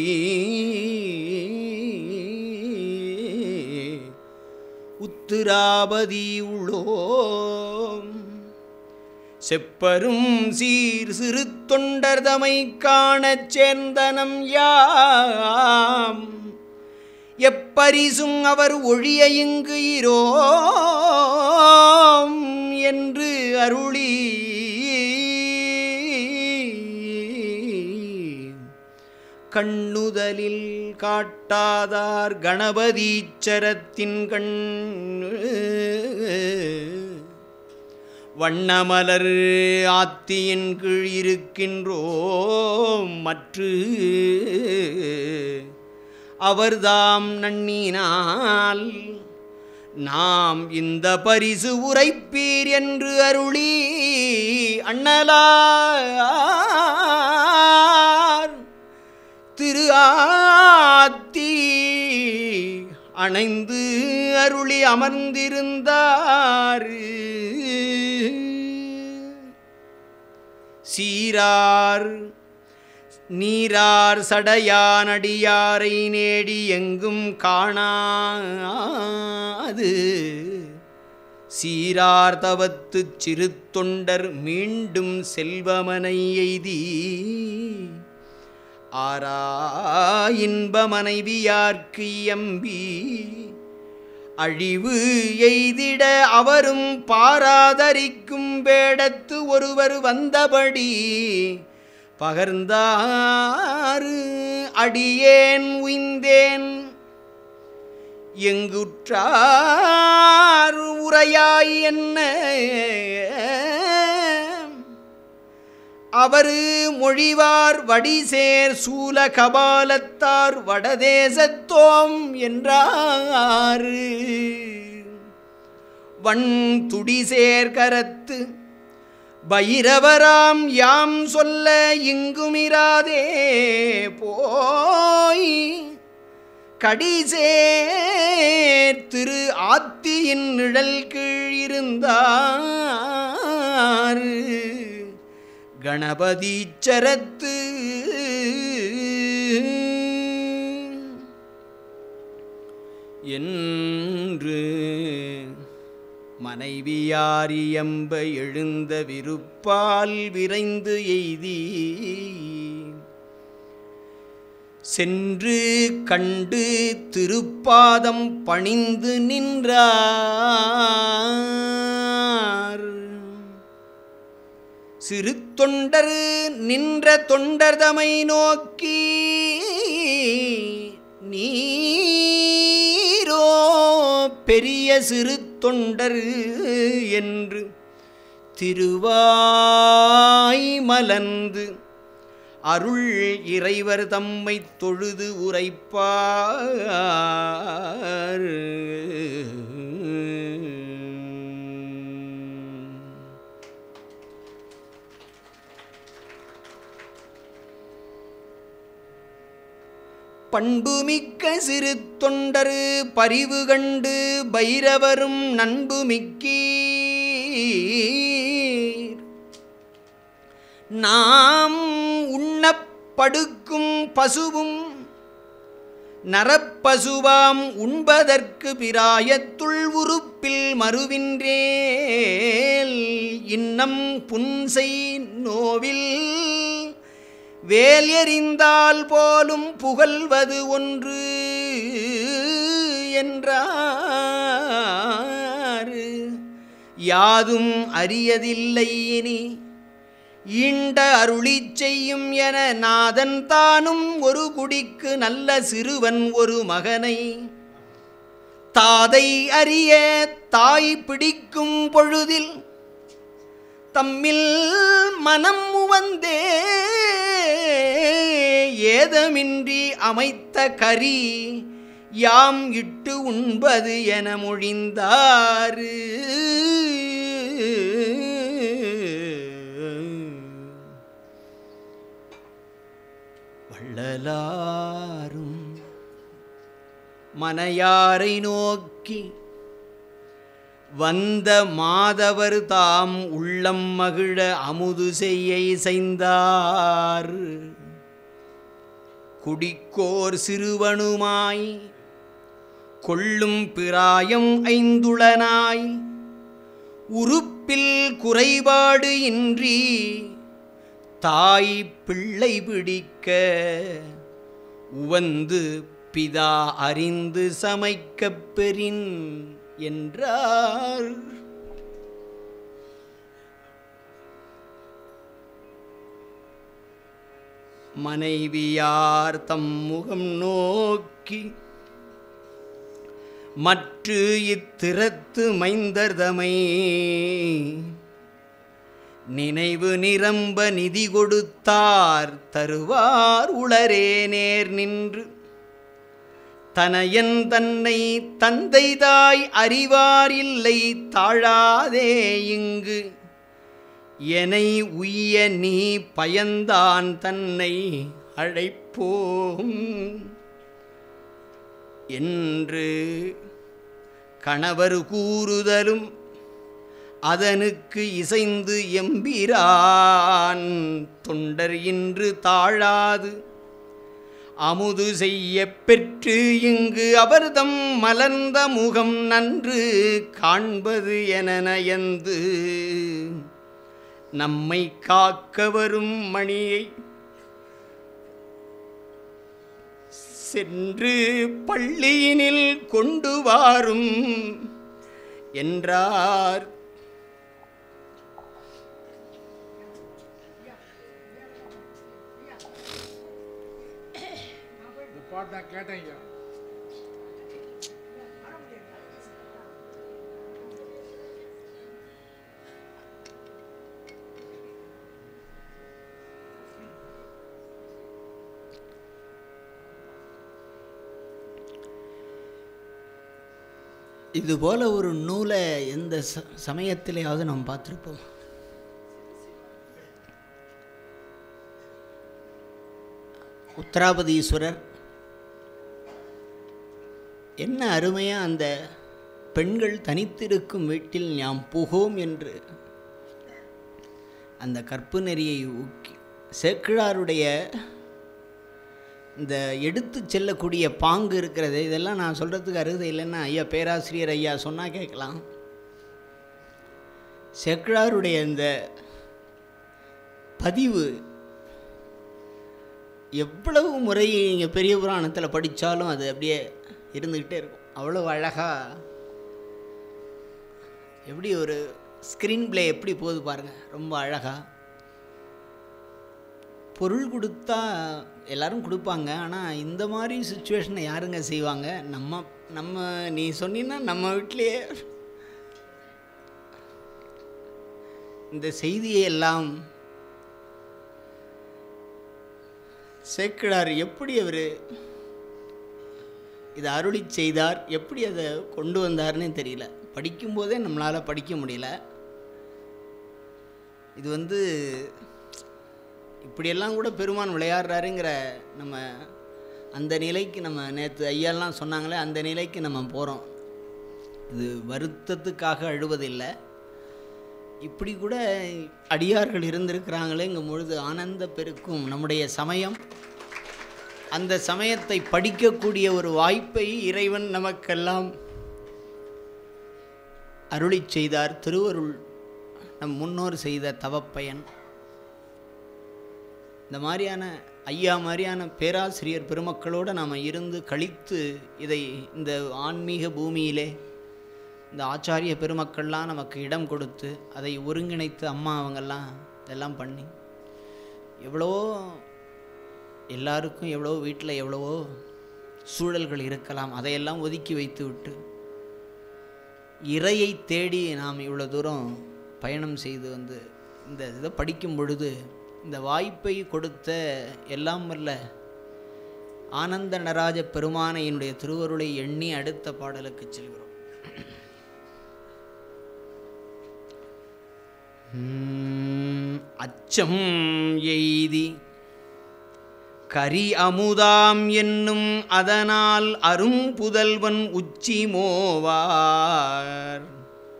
உத்திராபதி உள்ளோம் செப்பரும் சீர் சிறு தொண்டர்தமை காணச் சேர்ந்தனம் யாம் எப்பரிசும் அவர் ஒழிய இங்கு இரோம் என்று அருளி கண்ணுதலில் காட்டாதார் கணபதீச்சரத்தின் கண் வண்ணமலர் ஆத்தியின் கீழ் இருக்கின்றோம் மற்று அவர்தாம் நன்னினால் நாம் இந்த பரிசு உரைப்பீர் என்று அருளி அண்ணலார் திரு ஆத்தி அணைந்து அருளி அமர்ந்திருந்தார் சீரார் நீரார் சடையானடியாரை நேடி எங்கும் காணாது சீரார் தவத்துச் சிறு தொண்டர் மீண்டும் செல்வமனை எய்தி ஆரா இன்ப மனைவியார்க்கு எம்பி அழிவு எய்திட அவரும் பாராதரிக்கும் வேடத்து ஒருவர் வந்தபடி பகர்ந்தாறு அடியேன் உய்ந்தேன் எங்குற்றார் உரையாய் என்ன அவரு மொழிவார் வடிசேர் சூல கபாலத்தார் வடதேசத்தோம் என்றாரு வன் துடிசேர் கரத்து பைரவராம் யாம் சொல்ல இங்குமிராதே போய் கடிசேர் திரு ஆத்தியின் நிழல் கீழ் இருந்தார் கணபதீச்சரத்து என்று மனைவியாரியம்ப எழுந்த விருப்பால் விரைந்து எய்தி சென்று கண்டு திருப்பாதம் பணிந்து நின்றார் சிறு தொண்டர் நின்ற தொண்டர்தமை நோக்கி நீரோ பெரிய சிறு தொண்டர் என்று திருவாய் மலர்ந்து அருள் இறைவர் தம்மை தொழுது உரைப்பார் பண்புமிக்க சிறு தொண்டரு பரிவு கண்டு பைரவரும் நண்புமிக்கீர் நாம் உண்ணப்படுக்கும் பசுவும் நரப்பசுவாம் உண்பதற்கு பிராயத்துள் உறுப்பில் மறுவின்றேல் இன்னம் புன்சை நோவில் வேல் எறிந்தால் போலும் புகழ்வது ஒன்று என்றார் யாதும் அறியதில்லை இனி ஈண்ட அருளிச் செய்யும் என நாதன் தானும் ஒரு குடிக்கு நல்ல சிறுவன் ஒரு மகனை தாதை அறிய தாய் பிடிக்கும் பொழுதில் தம்மில் மனம் உவந்தே ஏதமின்றி அமைத்த கரி யாம் இட்டு உண்பது என மொழிந்தாரு வள்ளலாரும் மனையாரை நோக்கி வந்த மாதவர் தாம் உள்ளம் மகிழ அமுது செய்ய செய்தார் குடிக்கோர் சிறுவனுமாய் கொள்ளும் பிராயம் ஐந்துளனாய் உறுப்பில் குறைபாடு இன்றி தாய் பிள்ளை பிடிக்க உவந்து பிதா அறிந்து சமைக்கப் பெறின் என்றார் மனைவியார் தம் முகம் நோக்கி மற்று இத்திறத்து மைந்தர்தமை நினைவு நிரம்ப நிதி கொடுத்தார் தருவார் உளரே நேர் நின்று தனையன் தன்னை தந்தை தாய் அறிவார் இல்லை தாழாதே இங்கு எனை உய்ய நீ பயந்தான் தன்னை அழைப்போம் என்று கணவர் கூறுதலும் அதனுக்கு இசைந்து எம்பிரான் தொண்டர் இன்று தாழாது அமுது செய்ய பெற்று இங்கு அவர்தம் மலர்ந்த முகம் நன்று காண்பது என நயந்து நம்மை காக்க வரும் மணியை சென்று பள்ளியினில் கொண்டு வாரும் என்றார் இந்த பாட்டு நான் கேட்டேன் ஐயா இதுபோல ஒரு நூலை எந்த ச சமயத்திலேயாவது நாம் பார்த்துருப்போம் உத்தராபதீஸ்வரர் என்ன அருமையாக அந்த பெண்கள் தனித்திருக்கும் வீட்டில் நாம் புகோம் என்று அந்த கற்பு நெறியை ஊக்கி சேக்கிழாருடைய இந்த எடுத்து செல்லக்கூடிய பாங்கு இருக்கிறது இதெல்லாம் நான் சொல்கிறதுக்கு அருகதை இல்லைன்னா ஐயா பேராசிரியர் ஐயா சொன்னால் கேட்கலாம் சேக்கிழாருடைய இந்த பதிவு எவ்வளவு முறை நீங்கள் பெரிய புராணத்தில் படித்தாலும் அது அப்படியே இருந்துக்கிட்டே இருக்கும் அவ்வளோ அழகாக எப்படி ஒரு ஸ்க்ரீன் ப்ளே எப்படி போகுது பாருங்கள் ரொம்ப அழகாக பொருள் கொடுத்தா எல்லாரும் கொடுப்பாங்க ஆனால் இந்த மாதிரி சுச்சுவேஷனை யாருங்க செய்வாங்க நம்ம நம்ம நீ சொன்னீன்னா நம்ம வீட்டிலேயே இந்த செய்தியை எல்லாம் சேக்கிழார் எப்படி அவர் இதை அருளி செய்தார் எப்படி அதை கொண்டு வந்தார்னே தெரியல படிக்கும்போதே நம்மளால் படிக்க முடியல இது வந்து இப்படியெல்லாம் கூட பெருமான் விளையாடுறாருங்கிற நம்ம அந்த நிலைக்கு நம்ம நேற்று ஐயாலாம் சொன்னாங்களே அந்த நிலைக்கு நம்ம போகிறோம் இது வருத்தத்துக்காக அழுவதில்லை இப்படி கூட அடியார்கள் இருந்திருக்கிறாங்களேங்கும் பொழுது ஆனந்த பெருக்கும் நம்முடைய சமயம் அந்த சமயத்தை படிக்கக்கூடிய ஒரு வாய்ப்பை இறைவன் நமக்கெல்லாம் அருளிச் செய்தார் திருவருள் நம் முன்னோர் செய்த தவப்பயன் இந்த மாதிரியான ஐயா மாதிரியான பேராசிரியர் பெருமக்களோடு நாம் இருந்து கழித்து இதை இந்த ஆன்மீக பூமியிலே இந்த ஆச்சாரிய பெருமக்கள்லாம் நமக்கு இடம் கொடுத்து அதை ஒருங்கிணைத்து அம்மா அவங்கெல்லாம் இதெல்லாம் பண்ணி எவ்வளவோ எல்லாருக்கும் எவ்வளவோ வீட்டில் எவ்வளவோ சூழல்கள் இருக்கலாம் அதையெல்லாம் ஒதுக்கி வைத்து விட்டு இறையை தேடி நாம் இவ்வளோ தூரம் பயணம் செய்து வந்து இந்த இதை படிக்கும் பொழுது இந்த வாய்ப்பை கொடுத்த எல்லாம் வல்ல ஆனந்த நடராஜ பெருமானையினுடைய திருவருளை எண்ணி அடுத்த பாடலுக்கு செல்கிறோம் உம், அச்சம் எய்தி கரி அமுதாம் என்னும் அதனால் அரும்புதல்வன் உச்சி மோவார்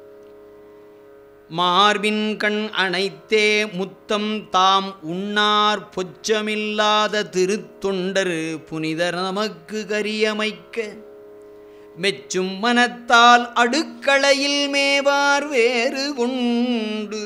மார்பின் கண் அணைத்தே முத்தம் தாம் உண்ணார் பொச்சமில்லாத திருத்தொண்டர் புனிதர் நமக்கு கரியமைக்க மெச்சும் மனத்தால் அடுக்களையில் மேவார் வேறு கொண்டு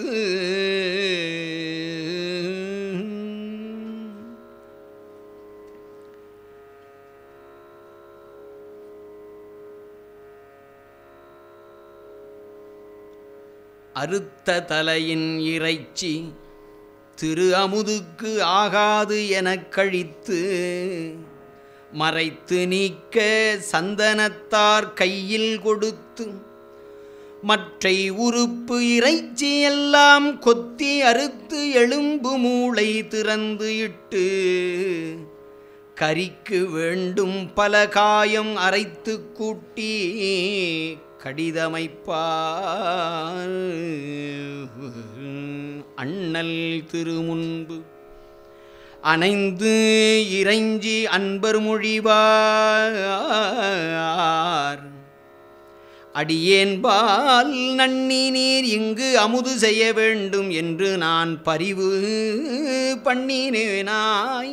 அறுத்த தலையின் இறைச்சி திரு அமுதுக்கு ஆகாது எனக் கழித்து மறைத்து நீக்க சந்தனத்தார் கையில் கொடுத்து மற்றை உறுப்பு இறைச்சி எல்லாம் கொத்தி அறுத்து எலும்பு மூளை திறந்து இட்டு கரிக்கு வேண்டும் பல காயம் அரைத்து கூட்டி கடிதமைப்பார் அண்ணல் திருமுன்பு அணைந்து இறைஞ்சி அன்பர் மொழிவார் அடியேன்பால் நன்னி நீர் இங்கு அமுது செய்ய வேண்டும் என்று நான் பரிவு பண்ணினேனாய்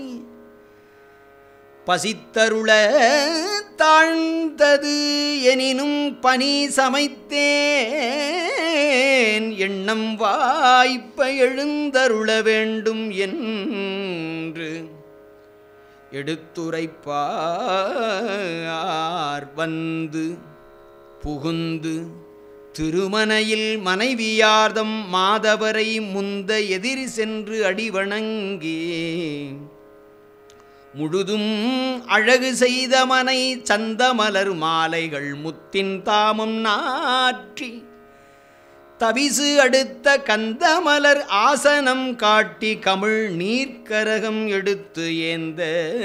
பசித்தருள தாழ்ந்தது எனினும் பனி சமைத்தேன் எண்ணம் வாய்ப்ப எழுந்தருள வேண்டும் என்று எடுத்துரைப்பார் வந்து புகுந்து திருமனையில் மனைவியார்தம் மாதவரை முந்த எதிர் சென்று அடிவணங்கி முழுதும் அழகு செய்த மனை சந்தமலர் மாலைகள் முத்தின் தாமம் நாற்றி தவிசு அடுத்த கந்தமலர் ஆசனம் காட்டி கமிழ் நீர்க்கரகம் எடுத்து ஏந்த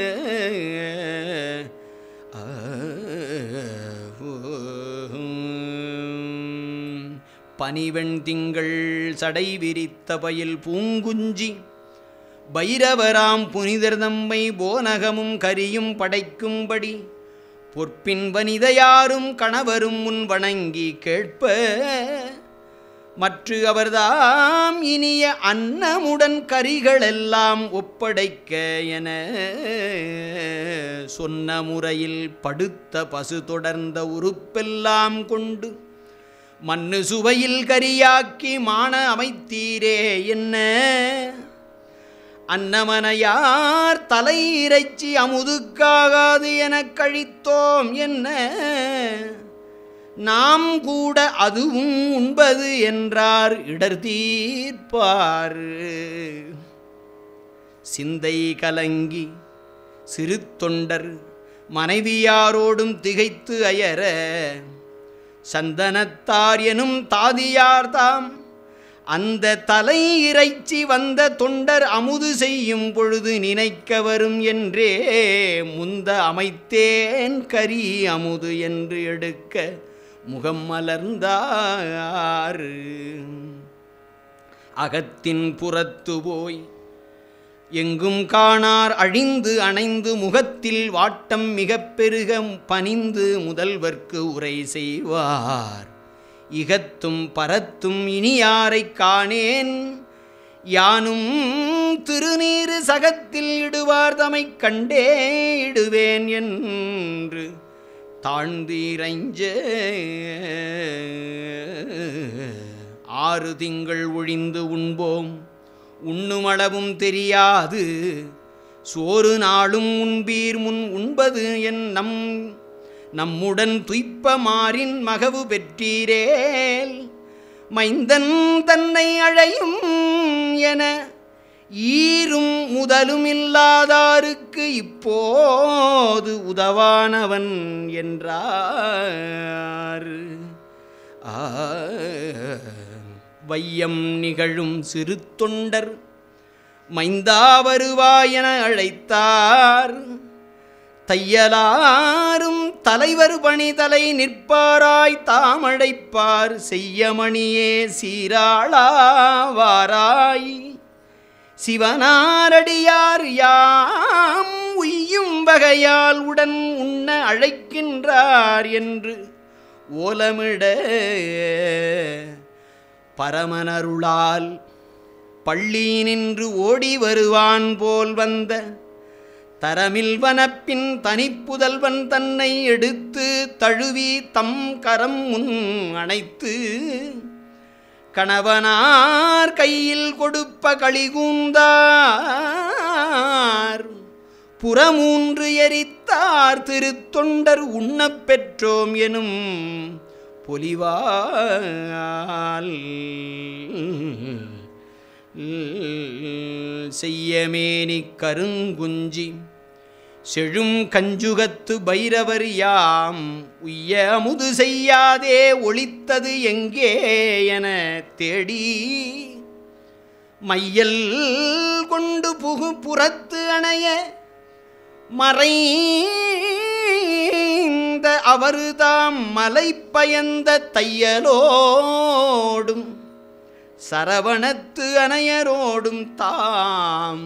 ஆ, ஓ, பனிவெண் திங்கள் சடை விரித்த பயில் பூங்குஞ்சி பைரவராம் புனிதர் தம்மை போனகமும் கரியும் படைக்கும்படி பொற்பின் வனிதையாரும் கணவரும் முன் வணங்கி கேட்ப மற்ற அவர்தாம் இனிய அன்னமுடன் கரிகளெல்லாம் ஒப்படைக்க என சொன்ன முறையில் படுத்த பசு தொடர்ந்த உறுப்பெல்லாம் கொண்டு மண்ணு சுவையில் கரியாக்கி மான அமைத்தீரே என்ன அன்னமனையார் தலை இறைச்சி அமுதுக்காகாது எனக் கழித்தோம் என்ன நாம் கூட அதுவும் உண்பது என்றார் இடர் தீர்ப்பார் சிந்தை கலங்கி சிறு தொண்டர் மனைவியாரோடும் திகைத்து அயர சந்தனத்தார் எனும் தாதியார் தாம் அந்த தலை இறைச்சி வந்த தொண்டர் அமுது செய்யும் பொழுது நினைக்க வரும் என்றே முந்த அமைத்தேன் கரி அமுது என்று எடுக்க முகம் மலர்ந்தார் அகத்தின் புறத்து போய் எங்கும் காணார் அழிந்து அணைந்து முகத்தில் வாட்டம் மிகப் பெருக பணிந்து முதல்வர்க்கு உரை செய்வார் இகத்தும் பரத்தும் இனி யாரைக் காணேன் யானும் திருநீறு சகத்தில் இடுவார் தமைக் கண்டே இடுவேன் என்று தாழ்ந்தீரைஞ்ச ஆறு திங்கள் ஒழிந்து உண்போம் உண்ணுமளவும் தெரியாது சோறு நாளும் உண்பீர் முன் உண்பது என் நம் நம்முடன் துய்ப்ப மாறின் மகவு பெற்றீரேல் மைந்தன் தன்னை அழையும் என ஈரும் முதலும் இல்லாதாருக்கு இப்போது உதவானவன் என்றார் ஆ, வையம் நிகழும் சிறு தொண்டர் மைந்தா வருவாய் என அழைத்தார் தையலாரும் தலைவர் பணி தலை நிற்பாராய் தாமழைப்பார் செய்யமணியே சீராளாவாராய் சிவனாரடியார் யாம் உய்யும் வகையால் உடன் உண்ண அழைக்கின்றார் என்று ஓலமிட பரமனருளால் பள்ளி நின்று ஓடி வருவான் போல் வந்த தரமில் வனப்பின் தனிப்புதல்வன் தன்னை எடுத்து தழுவி தம் கரம் முன் அணைத்து கணவனார் கையில் கொடுப்ப களிகூந்தார் புறமூன்று எரித்தார் திருத்தொண்டர் உண்ணப் பெற்றோம் எனும் பொலிவால் செய்யமேனி கருங்குஞ்சி செழும் கஞ்சுகத்து பைரவர் யாம் உய்ய அமுது செய்யாதே ஒளித்தது எங்கே என தேடி மையல் கொண்டு புகு புறத்து அணைய மறைந்த அவர்தாம் மலை பயந்த தையலோடும் சரவணத்து அணையரோடும் தாம்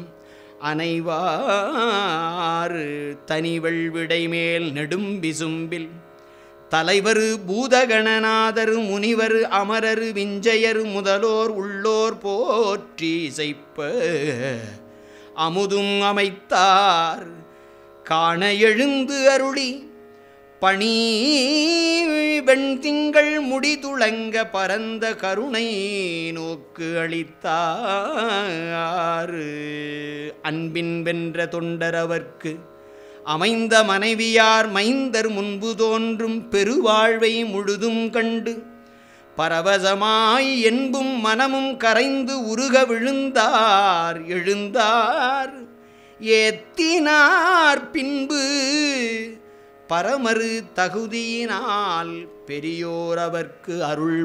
அனைவாறு தனிவள் விடைமேல் நெடும் விசும்பில் தலைவர் பூதகணநாதர் முனிவர் அமரர் விஞ்சையர் முதலோர் உள்ளோர் போற்றி இசைப்ப அமுதும் அமைத்தார் காண எழுந்து அருளி பணி வெண்திங்கள் முடிதுளங்க பரந்த கருணை நோக்கு அளித்தார் அன்பின் வென்ற தொண்டரவர்க்கு அமைந்த மனைவியார் மைந்தர் முன்பு தோன்றும் பெருவாழ்வை முழுதும் கண்டு பரவசமாய் என்பும் மனமும் கரைந்து உருக விழுந்தார் எழுந்தார் ஏத்தினார் பின்பு பரமரு தகுதியினால் பெரியோர் அவர்க்கு அருள்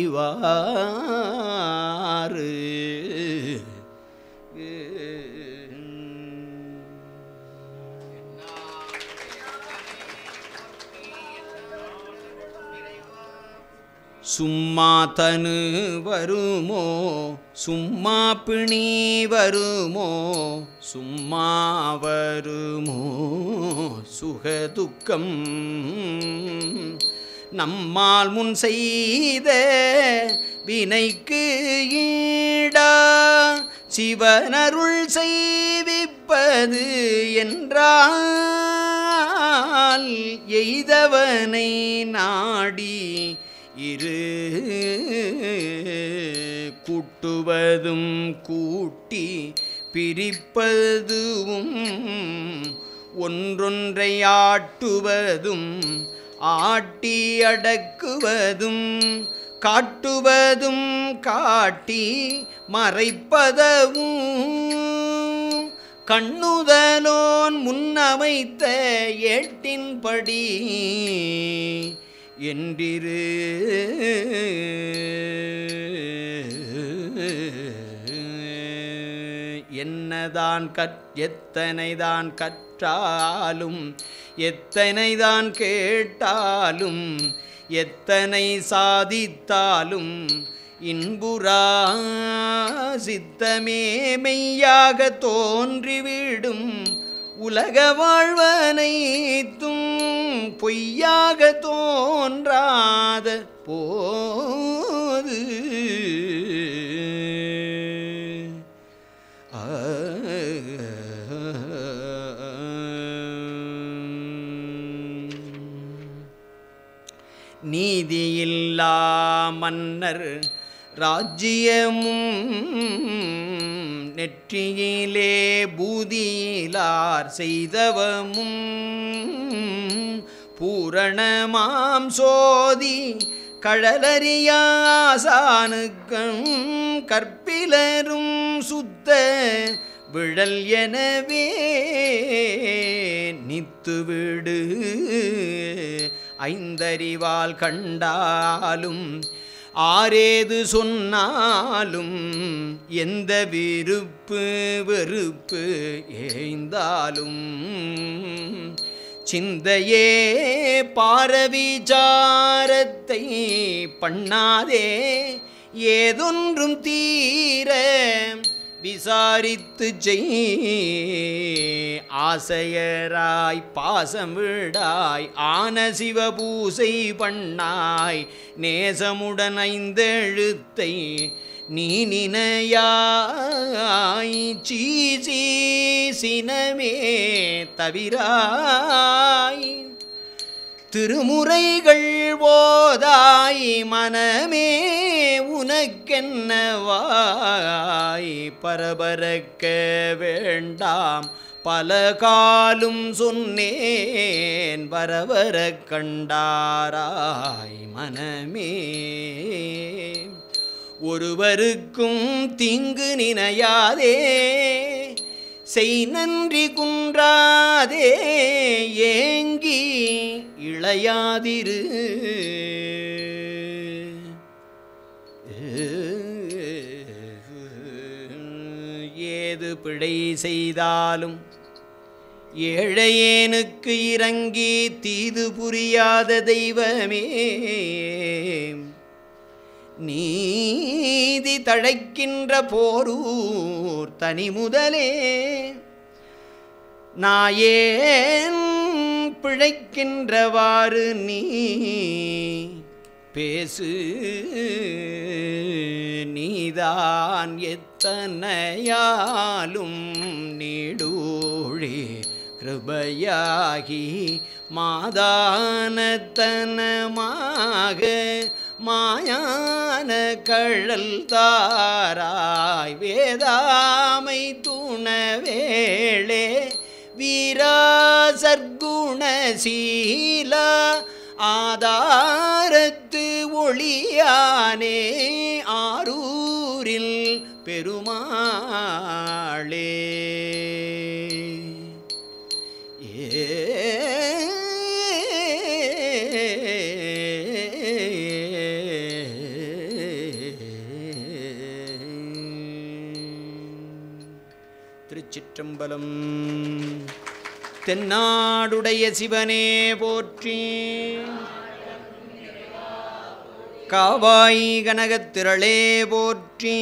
புரிவாரு சும்மா தனு வருமோ சும்மா பிணி வருமோ சும்மா வருமோ சுகதுக்கம் நம்மால் முன் செய்த வினைக்கு ஈடா சிவனருள் செய்விப்பது என்றால் எய்தவனை நாடி இரு கூட்டுவதும் கூட்டி பிரிப்பதுவும் ஒன்றொன்றை ஆட்டுவதும் ஆட்டி அடக்குவதும் காட்டுவதும் காட்டி மறைப்பதவும் கண்ணுதலோன் முன்னமைத்த ஏட்டின்படி என்றிரு என்னதான் கற் எத்தனைதான் கற்றாலும் எத்தனைதான் கேட்டாலும் எத்தனை சாதித்தாலும் இன்புறா சித்தமே மெய்யாக தோன்றிவிடும் உலக வாழ்வனைத்தும் பொய்யாக தோன்றாத போது ஆ நீதியில்லா மன்னர் ராஜ்யமும் நெற்றியிலே பூதியிலார் செய்தவமும் பூரணமாம் சோதி கழலறியாசானுக்கும் கற்பிலரும் சுத்த விழல் எனவே நித்துவிடு ஐந்தறிவால் கண்டாலும் ஆரேது சொன்னாலும் எந்த விருப்பு வெறுப்பு ஏய்ந்தாலும் சிந்தையே பாரவிச்சாரத்தை பண்ணாதே ஏதொன்றும் தீர விசாரித்து செய் ஆசையராய் பாசம் விடாய் ஆன சிவபூசை பண்ணாய் நேசமுடன் ஐந்தெழுத்தை நீ நினையாய் சீசி சினமே தவிராய் திருமுறைகள் ஓதாய் மனமே உனக்கென்னவாய் பரபரக்க வேண்டாம் பல காலும் சொன்னேன் வரவர கண்டாராய் மனமே ஒருவருக்கும் தீங்கு நினையாதே செய் நன்றி குன்றாதே ஏங்கி இளையாதிரு ஏது பிழை செய்தாலும் ஏழையேனுக்கு இறங்கி தீது புரியாத தெய்வமே நீதி தழைக்கின்ற போரூர் தனி முதலே நாயேன் பிழைக்கின்றவாறு நீ பேசு நீதான் எத்தனையாலும் நீடூழி கிருபையாகி மாதானத்தனமாக மாயான கழல் தாராய் வேதாமை துணவேளே வீராசர்குணசீல ஆதாரத்து ஒளியானே ஆரூரில் பெருமாளே திருச்சிற்றம்பலம் தென்னாடுடைய சிவனே போற்றி காவாய் கனகத்திரளே போற்றி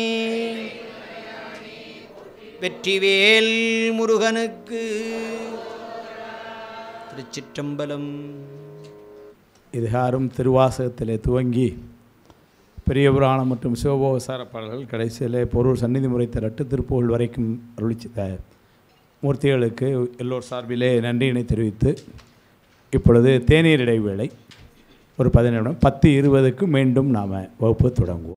வெற்றிவேல் முருகனுக்கு திருச்சிற்றம்பலம் இதுகாரும் திருவாசகத்திலே துவங்கி பெரிய புராணம் மற்றும் சிவபோகசார பாடல்கள் கடைசியிலே பொருள் சந்நிதி முறை திரட்டு திருப்புகழ் வரைக்கும் அருளிச்சித மூர்த்திகளுக்கு எல்லோர் சார்பிலே நன்றியினை தெரிவித்து இப்பொழுது தேநீர் இடைவேளை ஒரு பதினேழு பத்து இருபதுக்கு மீண்டும் நாம் வகுப்பு தொடங்குவோம்